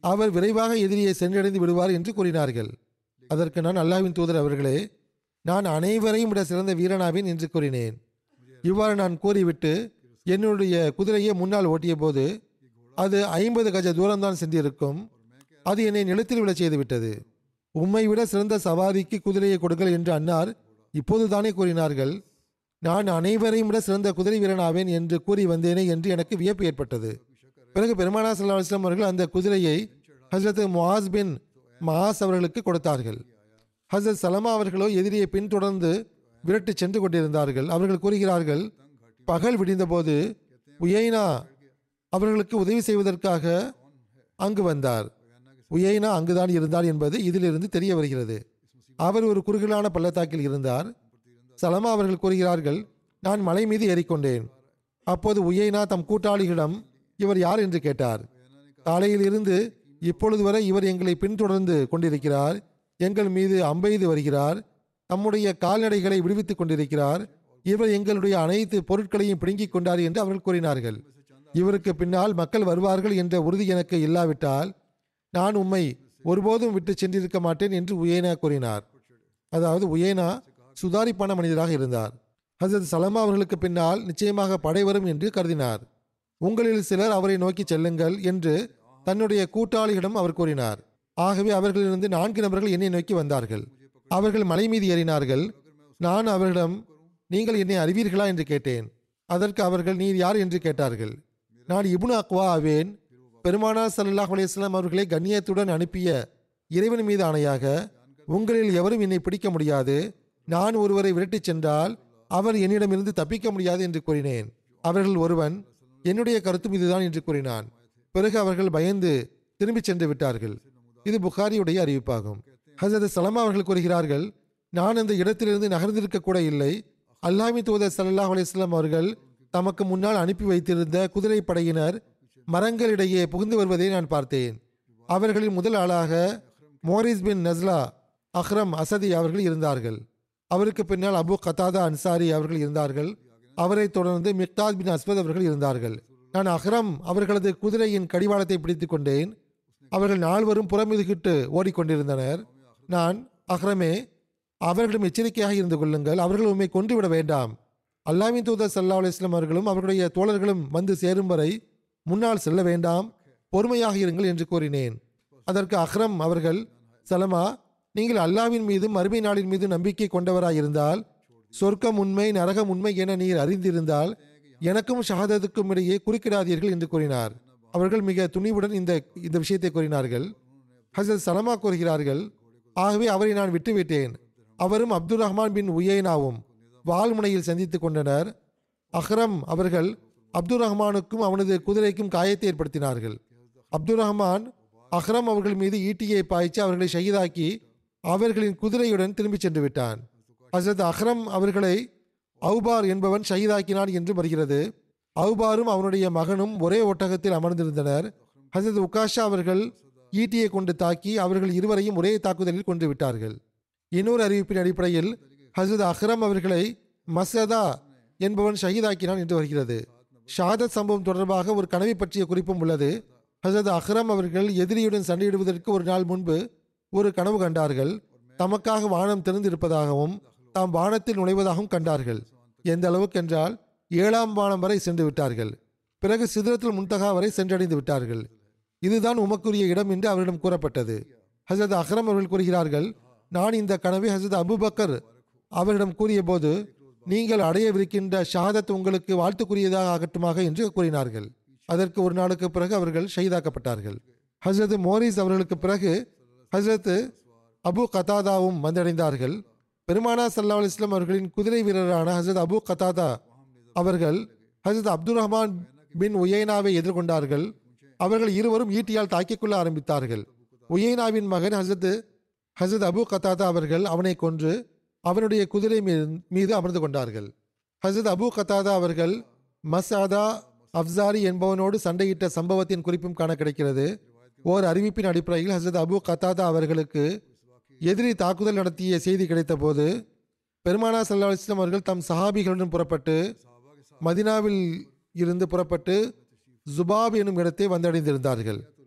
அவர் விரைவாக எதிரியை சென்றடைந்து விடுவார் என்று கூறினார்கள் அதற்கு நான் அல்லாஹ்வின் தூதர் அவர்களே நான் அனைவரையும் விட சிறந்த வீரனாவேன் என்று கூறினேன் இவ்வாறு நான் கூறிவிட்டு என்னுடைய குதிரையை முன்னால் ஓட்டிய போது அது ஐம்பது கஜ தூரம்தான் சென்றிருக்கும் அது என்னை நிலத்தில் விழச் செய்துவிட்டது உம்மை விட சிறந்த சவாரிக்கு குதிரையை கொடுங்கள் என்று அன்னார் இப்போது தானே கூறினார்கள் நான் அனைவரையும் விட சிறந்த குதிரை வீரனாவேன் என்று கூறி வந்தேனே என்று எனக்கு வியப்பு ஏற்பட்டது பிறகு பெருமானா சல்லா அலுவலாம் அவர்கள் அந்த குதிரையை ஹசரத் முஹாஸ் பின் மஹாஸ் அவர்களுக்கு கொடுத்தார்கள் ஹசரத் சலமா அவர்களோ எதிரியை பின்தொடர்ந்து விரட்டி சென்று கொண்டிருந்தார்கள் அவர்கள் கூறுகிறார்கள் பகல் விடிந்தபோது உயைனா அவர்களுக்கு உதவி செய்வதற்காக அங்கு வந்தார் உயைனா அங்குதான் இருந்தார் என்பது இதிலிருந்து தெரிய வருகிறது அவர் ஒரு குறுகலான பள்ளத்தாக்கில் இருந்தார் சலமா அவர்கள் கூறுகிறார்கள் நான் மலை மீது ஏறிக்கொண்டேன் அப்போது உயைனா தம் கூட்டாளிகளிடம் இவர் யார் என்று கேட்டார் காலையில் இருந்து இப்பொழுது வரை இவர் எங்களை பின்தொடர்ந்து கொண்டிருக்கிறார் எங்கள் மீது அம்பெய்து வருகிறார் தம்முடைய கால்நடைகளை விடுவித்துக் கொண்டிருக்கிறார் இவர் எங்களுடைய அனைத்து பொருட்களையும் பிடுங்கிக் கொண்டார் என்று அவர்கள் கூறினார்கள் இவருக்கு பின்னால் மக்கள் வருவார்கள் என்ற உறுதி எனக்கு இல்லாவிட்டால் நான் உம்மை ஒருபோதும் விட்டு சென்றிருக்க மாட்டேன் என்று உயேனா கூறினார் அதாவது உயேனா சுதாரிப்பான மனிதராக இருந்தார் ஹசரத் சலமா அவர்களுக்கு பின்னால் நிச்சயமாக படை வரும் என்று கருதினார் உங்களில் சிலர் அவரை நோக்கி செல்லுங்கள் என்று தன்னுடைய கூட்டாளிகளிடம் அவர் கூறினார் ஆகவே அவர்களிலிருந்து நான்கு நபர்கள் என்னை நோக்கி வந்தார்கள் அவர்கள் மலை மீது ஏறினார்கள் நான் அவர்களிடம் நீங்கள் என்னை அறிவீர்களா என்று கேட்டேன் அதற்கு அவர்கள் நீர் யார் என்று கேட்டார்கள் நான் இப்னு அக்வா ஆவேன் பெருமானார் ஸல்லல்லாஹு அலைஹி வஸல்லம் அவர்களை கண்ணியத்துடன் அனுப்பிய இறைவன் மீது ஆணையாக உங்களில் எவரும் என்னை பிடிக்க முடியாது நான் ஒருவரை விரட்டிச் சென்றால் அவர் என்னிடமிருந்து தப்பிக்க முடியாது என்று கூறினேன் அவர்கள் ஒருவன் என்னுடைய கருத்தும் இதுதான் என்று கூறினான் பிறகு அவர்கள் பயந்து திரும்பிச் சென்று விட்டார்கள் இது புகாரியுடைய அறிவிப்பாகும் ஹசரத் சலமா அவர்கள் கூறுகிறார்கள் நான் அந்த இடத்திலிருந்து நகர்ந்திருக்க கூட இல்லை அல்லாமி தூதர் ஸல்லல்லாஹு அலைஹி வஸல்லம் அவர்கள் தமக்கு முன்னால் அனுப்பி வைத்திருந்த குதிரை படையினர் மரங்களிடையே புகுந்து வருவதை நான் பார்த்தேன் அவர்களில் முதல் ஆளாக மோரிஸ் பின் நஸ்லா அஹ்ரம் அசதி அவர்கள் இருந்தார்கள் அவருக்கு பின்னால் அபு கத்தாதா அன்சாரி அவர்கள் இருந்தார்கள் அவரைத் தொடர்ந்து மிக்தாத் பின் அஸ்வத் அவர்கள் இருந்தார்கள் நான் அஹ்ரம் அவர்களது குதிரையின் கடிவாளத்தை பிடித்துக் கொண்டேன் அவர்கள் நால்வரும் புறமுதுகிட்டு ஓடிக்கொண்டிருந்தனர் நான் அஹ்ரமே அவர்களிடம் எச்சரிக்கையாக இருந்து கொள்ளுங்கள் அவர்கள் உண்மை கொன்றுவிட வேண்டாம் அல்லாமின் தூதர் சல்லா அலிஸ்லாம் அவர்களும் அவர்களுடைய தோழர்களும் வந்து சேரும் வரை முன்னால் செல்ல வேண்டாம் பொறுமையாக இருங்கள் என்று கூறினேன் அதற்கு அஹ்ரம் அவர்கள் சலமா நீங்கள் அல்லாவின் மீதும் மறுமை நாளின் மீது நம்பிக்கை கொண்டவராயிருந்தால் சொர்க்கம் உண்மை நரகம் உண்மை என நீர் அறிந்திருந்தால் எனக்கும் ஷஹாதத்துக்கும் இடையே குறுக்கிடாதீர்கள் என்று கூறினார் அவர்கள் மிக துணிவுடன் இந்த இந்த விஷயத்தை கூறினார்கள் ஹசரத் சலமா கூறுகிறார்கள் ஆகவே அவரை நான் விட்டுவிட்டேன் அவரும் அப்துல் ரஹ்மான் பின் உயேனாவும் வால்முனையில் சந்தித்துக் கொண்டனர் அஹ்ரம் அவர்கள் அப்துல் ரஹ்மானுக்கும் அவனது குதிரைக்கும் காயத்தை ஏற்படுத்தினார்கள் அப்துல் ரஹ்மான் அஹ்ரம் அவர்கள் மீது ஈட்டியை பாய்ச்சி அவர்களை ஷஹீதாக்கி அவர்களின் குதிரையுடன் திரும்பிச் சென்று விட்டான் ஹசரத் அஹ்ரம் அவர்களை அவுபார் என்பவன் ஷஹீதாக்கினான் என்று வருகிறது அவுபாரும் அவனுடைய மகனும் ஒரே ஒட்டகத்தில் அமர்ந்திருந்தனர் ஹசரத் உகாஷா அவர்கள் ஈட்டியை கொண்டு தாக்கி அவர்கள் இருவரையும் ஒரே தாக்குதலில் கொண்டு விட்டார்கள் இன்னொரு அறிவிப்பின் அடிப்படையில் ஹசரத் அஹ்ரம் அவர்களை மசதா என்பவன் ஷஹீதாக்கினான் என்று வருகிறது ஷாதத் சம்பவம் தொடர்பாக ஒரு கனவை பற்றிய குறிப்பும் உள்ளது ஹசரத் அஹ்ரம் அவர்கள் எதிரியுடன் சண்டையிடுவதற்கு ஒரு நாள் முன்பு ஒரு கனவு கண்டார்கள் தமக்காக வானம் திறந்திருப்பதாகவும் தாம் வானத்தில் நுழைவதாகவும் கண்டார்கள் எந்த அளவுக்கு என்றால் ஏழாம் வானம் வரை சென்று விட்டார்கள் பிறகு சிதறத்தில் முன்தகா வரை சென்றடைந்து விட்டார்கள் இதுதான் உமக்குரிய இடம் என்று அவரிடம் கூறப்பட்டது ஹசரத் அஹ்ரம் அவர்கள் கூறுகிறார்கள் நான் இந்த கனவை ஹசரத் அபுபக்கர் அவரிடம் கூறியபோது நீங்கள் அடையவிருக்கின்ற ஷஹாதத் உங்களுக்கு வாழ்த்துக்குரியதாக ஆகட்டுமாக என்று கூறினார்கள் அதற்கு ஒரு நாளுக்கு பிறகு அவர்கள் ஷஹீதாக்கப்பட்டார்கள் ஹசரத் மோரிஸ் அவர்களுக்கு பிறகு ஹசரத் அபு கதாதாவும் வந்தடைந்தார்கள் பெருமானா சல்லா அலிஸ்லாம் அவர்களின் குதிரை வீரரான ஹசரத் அபு கதாதா அவர்கள் ஹசரத் அப்துல் ரஹ்மான் பின் உயைனாவை எதிர்கொண்டார்கள் அவர்கள் இருவரும் ஈட்டியால் தாக்கிக் கொள்ள ஆரம்பித்தார்கள் உயைனாவின் மகன் ஹசரத் ஹசரத் அபு கதாதா அவர்கள் அவனை கொன்று அவனுடைய குதிரை மீ- மீது அமர்ந்து கொண்டார்கள் ஹசரத் அபு கதாதா அவர்கள் மசாதா அப்சாரி என்பவனோடு சண்டையிட்ட சம்பவத்தின் குறிப்பும் காண கிடைக்கிறது ஓர் அறிவிப்பின் அடிப்படையில் ஹசரத் அபு கத்தாதா அவர்களுக்கு எதிரி தாக்குதல் நடத்திய செய்தி கிடைத்தபோது பெருமானா சல்லா அலிஸ்லாம் அவர்கள் தம் சஹாபிகளுடன் புறப்பட்டு மதினாவில் இருந்து புறப்பட்டு ஜுபாப் எனும் இடத்தை வந்தடைந்திருந்தார்கள்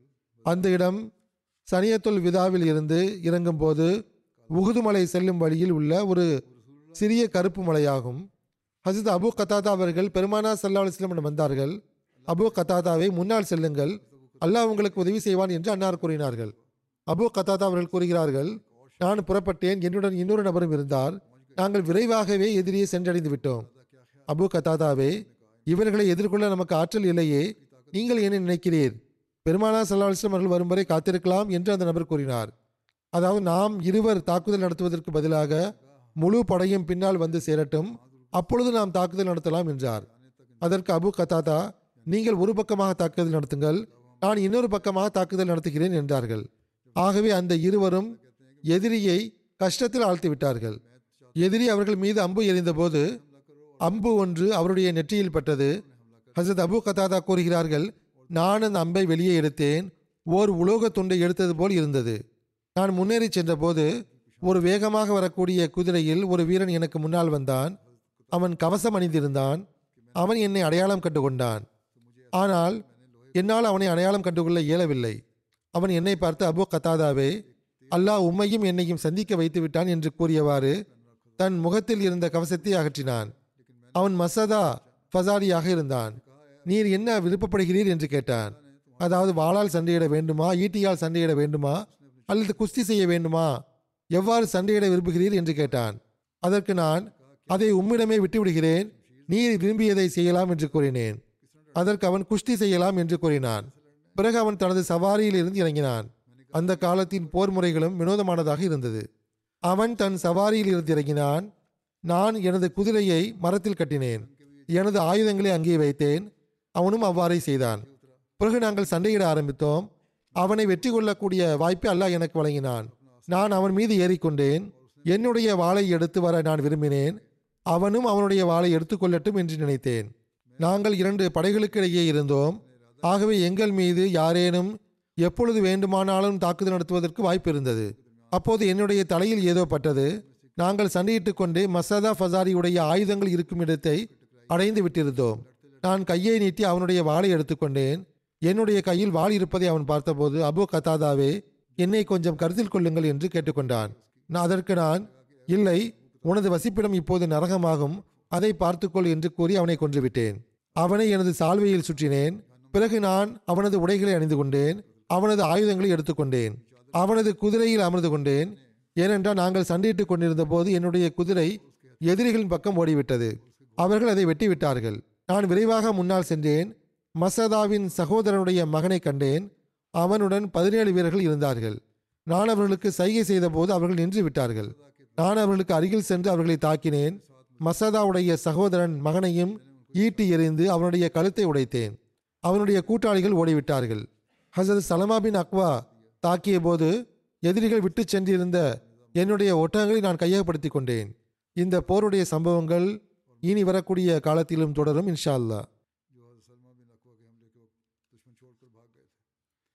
அந்த இடம் சனியத்துல் விதாவில் இருந்து இறங்கும்போது உகுதுமலை செல்லும் வழியில் உள்ள ஒரு சிறிய கருப்பு மலையாகும் ஹசரத் அபு கத்தாதா அவர்கள் பெருமானா சல்லா அலுவலம் வந்தார்கள் அபு கத்தாதாவை முன்னால் செல்லுங்கள் அல்லாஹ் உங்களுக்கு உதவி செய்வான் என்று அன்னார் கூறினார்கள் அபு கத்தாதா அவர்கள் கூறுகிறார்கள் நான் புறப்பட்டேன் என்னுடன் இன்னொரு நபரும் இருந்தார் நாங்கள் விரைவாகவே எதிரியை சென்றடைந்து விட்டோம் அபு கத்தாதாவே இவர்களை எதிர்கொள்ள நமக்கு ஆற்றல் இல்லையே நீங்கள் என்ன நினைக்கிறீர் பெருமானா சல்லா அலுவலம் அவர்கள் வரும் வரை காத்திருக்கலாம் என்று அந்த நபர் கூறினார் அதாவது நாம் இருவர் தாக்குதல் நடத்துவதற்கு பதிலாக முழு படையும் பின்னால் வந்து சேரட்டும் அப்பொழுது நாம் தாக்குதல் நடத்தலாம் என்றார் அதற்கு அபு கத்தாதா நீங்கள் ஒரு பக்கமாக தாக்குதல் நடத்துங்கள் நான் இன்னொரு பக்கமாக தாக்குதல் நடத்துகிறேன் என்றார்கள் ஆகவே அந்த இருவரும் எதிரியை கஷ்டத்தில் ஆழ்த்தி விட்டார்கள் எதிரி அவர்கள் மீது அம்பு எறிந்தபோது அம்பு ஒன்று அவருடைய நெற்றியில் பட்டது ஹசரத் அபு கத்தாதா கூறுகிறார்கள் நான் அந்த அம்பை வெளியே எடுத்தேன் ஓர் உலோக துண்டை எடுத்தது போல் இருந்தது நான் முன்னேறி சென்றபோது ஒரு வேகமாக வரக்கூடிய குதிரையில் ஒரு வீரன் எனக்கு முன்னால் வந்தான் அவன் கவசம் அணிந்திருந்தான் அவன் என்னை அடையாளம் கண்டுகொண்டான் ஆனால் என்னால் அவனை அடையாளம் கண்டுகொள்ள இயலவில்லை அவன் என்னை பார்த்து அபு கத்தாதாவே அல்லாஹ் உம்மையும் என்னையும் சந்திக்க வைத்து விட்டான் என்று கூறியவாறு தன் முகத்தில் இருந்த கவசத்தை அகற்றினான் அவன் மசதா ஃபசாரியாக இருந்தான் நீர் என்ன விருப்பப்படுகிறீர் என்று கேட்டான் அதாவது வாளால் சண்டையிட வேண்டுமா ஈட்டியால் சண்டையிட வேண்டுமா அல்லது குஸ்தி செய்ய வேண்டுமா எவ்வாறு சண்டையிட விரும்புகிறீர் என்று கேட்டான் அதற்கு நான் அதை உம்மிடமே விட்டுவிடுகிறேன் நீர் விரும்பியதை செய்யலாம் என்று கூறினேன் அதற்கு அவன் குஸ்தி செய்யலாம் என்று கூறினான் பிறகு அவன் தனது சவாரியில் இருந்து இறங்கினான் அந்த காலத்தின் போர் முறைகளும் வினோதமானதாக இருந்தது அவன் தன் சவாரியில் இருந்து இறங்கினான் நான் எனது குதிரையை மரத்தில் கட்டினேன் எனது ஆயுதங்களை அங்கே வைத்தேன் அவனும் அவ்வாறே செய்தான் பிறகு நாங்கள் சண்டையிட ஆரம்பித்தோம் அவனை வெற்றி கொள்ளக்கூடிய வாய்ப்பை அல்லாஹ் எனக்கு வழங்கினான் நான் அவன் மீது ஏறிக்கொண்டேன் என்னுடைய வாளை எடுத்து வர நான் விரும்பினேன் அவனும் அவனுடைய வாளை எடுத்துக்கொள்ளட்டும் என்று நினைத்தேன் நாங்கள் இரண்டு படைகளுக்கு இடையே இருந்தோம் ஆகவே எங்கள் மீது யாரேனும் எப்பொழுது வேண்டுமானாலும் தாக்குதல் நடத்துவதற்கு வாய்ப்பு இருந்தது அப்போது என்னுடைய தலையில் ஏதோ பட்டது நாங்கள் சண்டையிட்டுக் கொண்டே மசதா ஃபசாரியுடைய ஆயுதங்கள் இருக்கும் இடத்தை அடைந்து விட்டிருந்தோம் நான் கையை நீட்டி அவனுடைய வாளை எடுத்துக்கொண்டேன் என்னுடைய கையில் வாள் இருப்பதை அவன் பார்த்தபோது அபு கத்தாதாவே என்னை கொஞ்சம் கருத்தில் கொள்ளுங்கள் என்று கேட்டுக்கொண்டான் நான் அதற்கு நான் இல்லை உனது வசிப்பிடம் இப்போது நரகமாகும் அதை பார்த்துக்கொள் என்று கூறி அவனை கொன்றுவிட்டேன் அவனை எனது சால்வையில் சுற்றினேன் பிறகு நான் அவனது உடைகளை அணிந்து கொண்டேன் அவனது ஆயுதங்களை எடுத்துக்கொண்டேன் அவனது குதிரையில் அமர்ந்து கொண்டேன் ஏனென்றால் நாங்கள் சண்டையிட்டுக் கொண்டிருந்த போது என்னுடைய குதிரை எதிரிகளின் பக்கம் ஓடிவிட்டது அவர்கள் அதை வெட்டிவிட்டார்கள் நான் விரைவாக முன்னால் சென்றேன் மசதாவின் சகோதரனுடைய மகனை கண்டேன் அவனுடன் பதினேழு வீரர்கள் இருந்தார்கள் நான் அவர்களுக்கு சைகை செய்தபோது அவர்கள் நின்று விட்டார்கள் நான் அவர்களுக்கு அருகில் சென்று அவர்களை தாக்கினேன் மசதாவுடைய சகோதரன் மகனையும் ஈட்டி எறிந்து அவனுடைய கழுத்தை உடைத்தேன் அவனுடைய கூட்டாளிகள் ஓடிவிட்டார்கள் ஹசரத் சலமா பின் அக்வா தாக்கிய போது எதிரிகள் விட்டு சென்றிருந்த என்னுடைய ஒட்டகங்களை நான் கையகப்படுத்தி கொண்டேன் இந்த போருடைய சம்பவங்கள் இனி வரக்கூடிய காலத்திலும் தொடரும் இன்ஷா அல்லாஹ் जो हज़रत सलमा बिन अकवा के हमले के वक्त दुश्मन छोड़कर भाग गए थे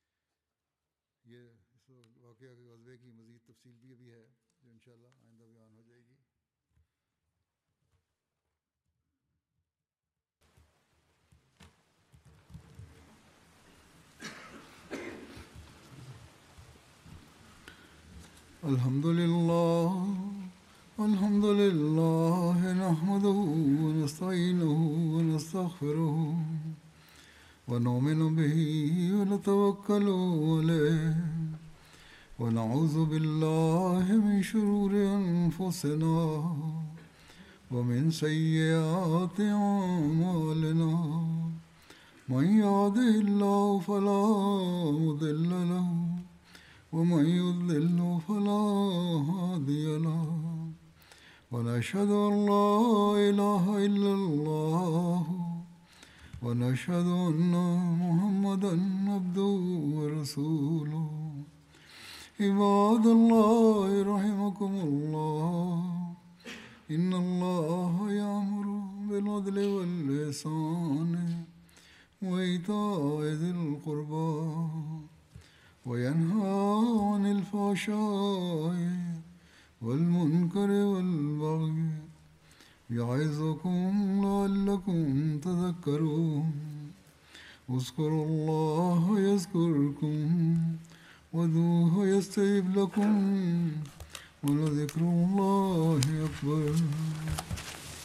ये इस वाक़े के गजबे की मज़ीद तफसील भी अभी है जो इंशाल्लाह आइंदा बयान हो जाएगी الحمد لله الحمد لله نحمده ونستعينه ونستغفره ونؤمن به ونتوكل عليه ونعوذ بالله من شرور أنفسنا ومن سيئات أعمالنا من يهده الله فلا مضل له ومن يضلل فلا هادي له ونشهد أن لا إله إلا الله ونشهد أن محمدا عبده ورسوله عباد الله رحمكم الله إن الله يأمر بالعدل والإحسان وإيتاء ذي القربى وينهى عن الفحشاء والمنكر والبغي يعظكم لعلكم تذكرون اذكروا الله يذكركم وادعوه يستجب لكم ولذكر الله أكبر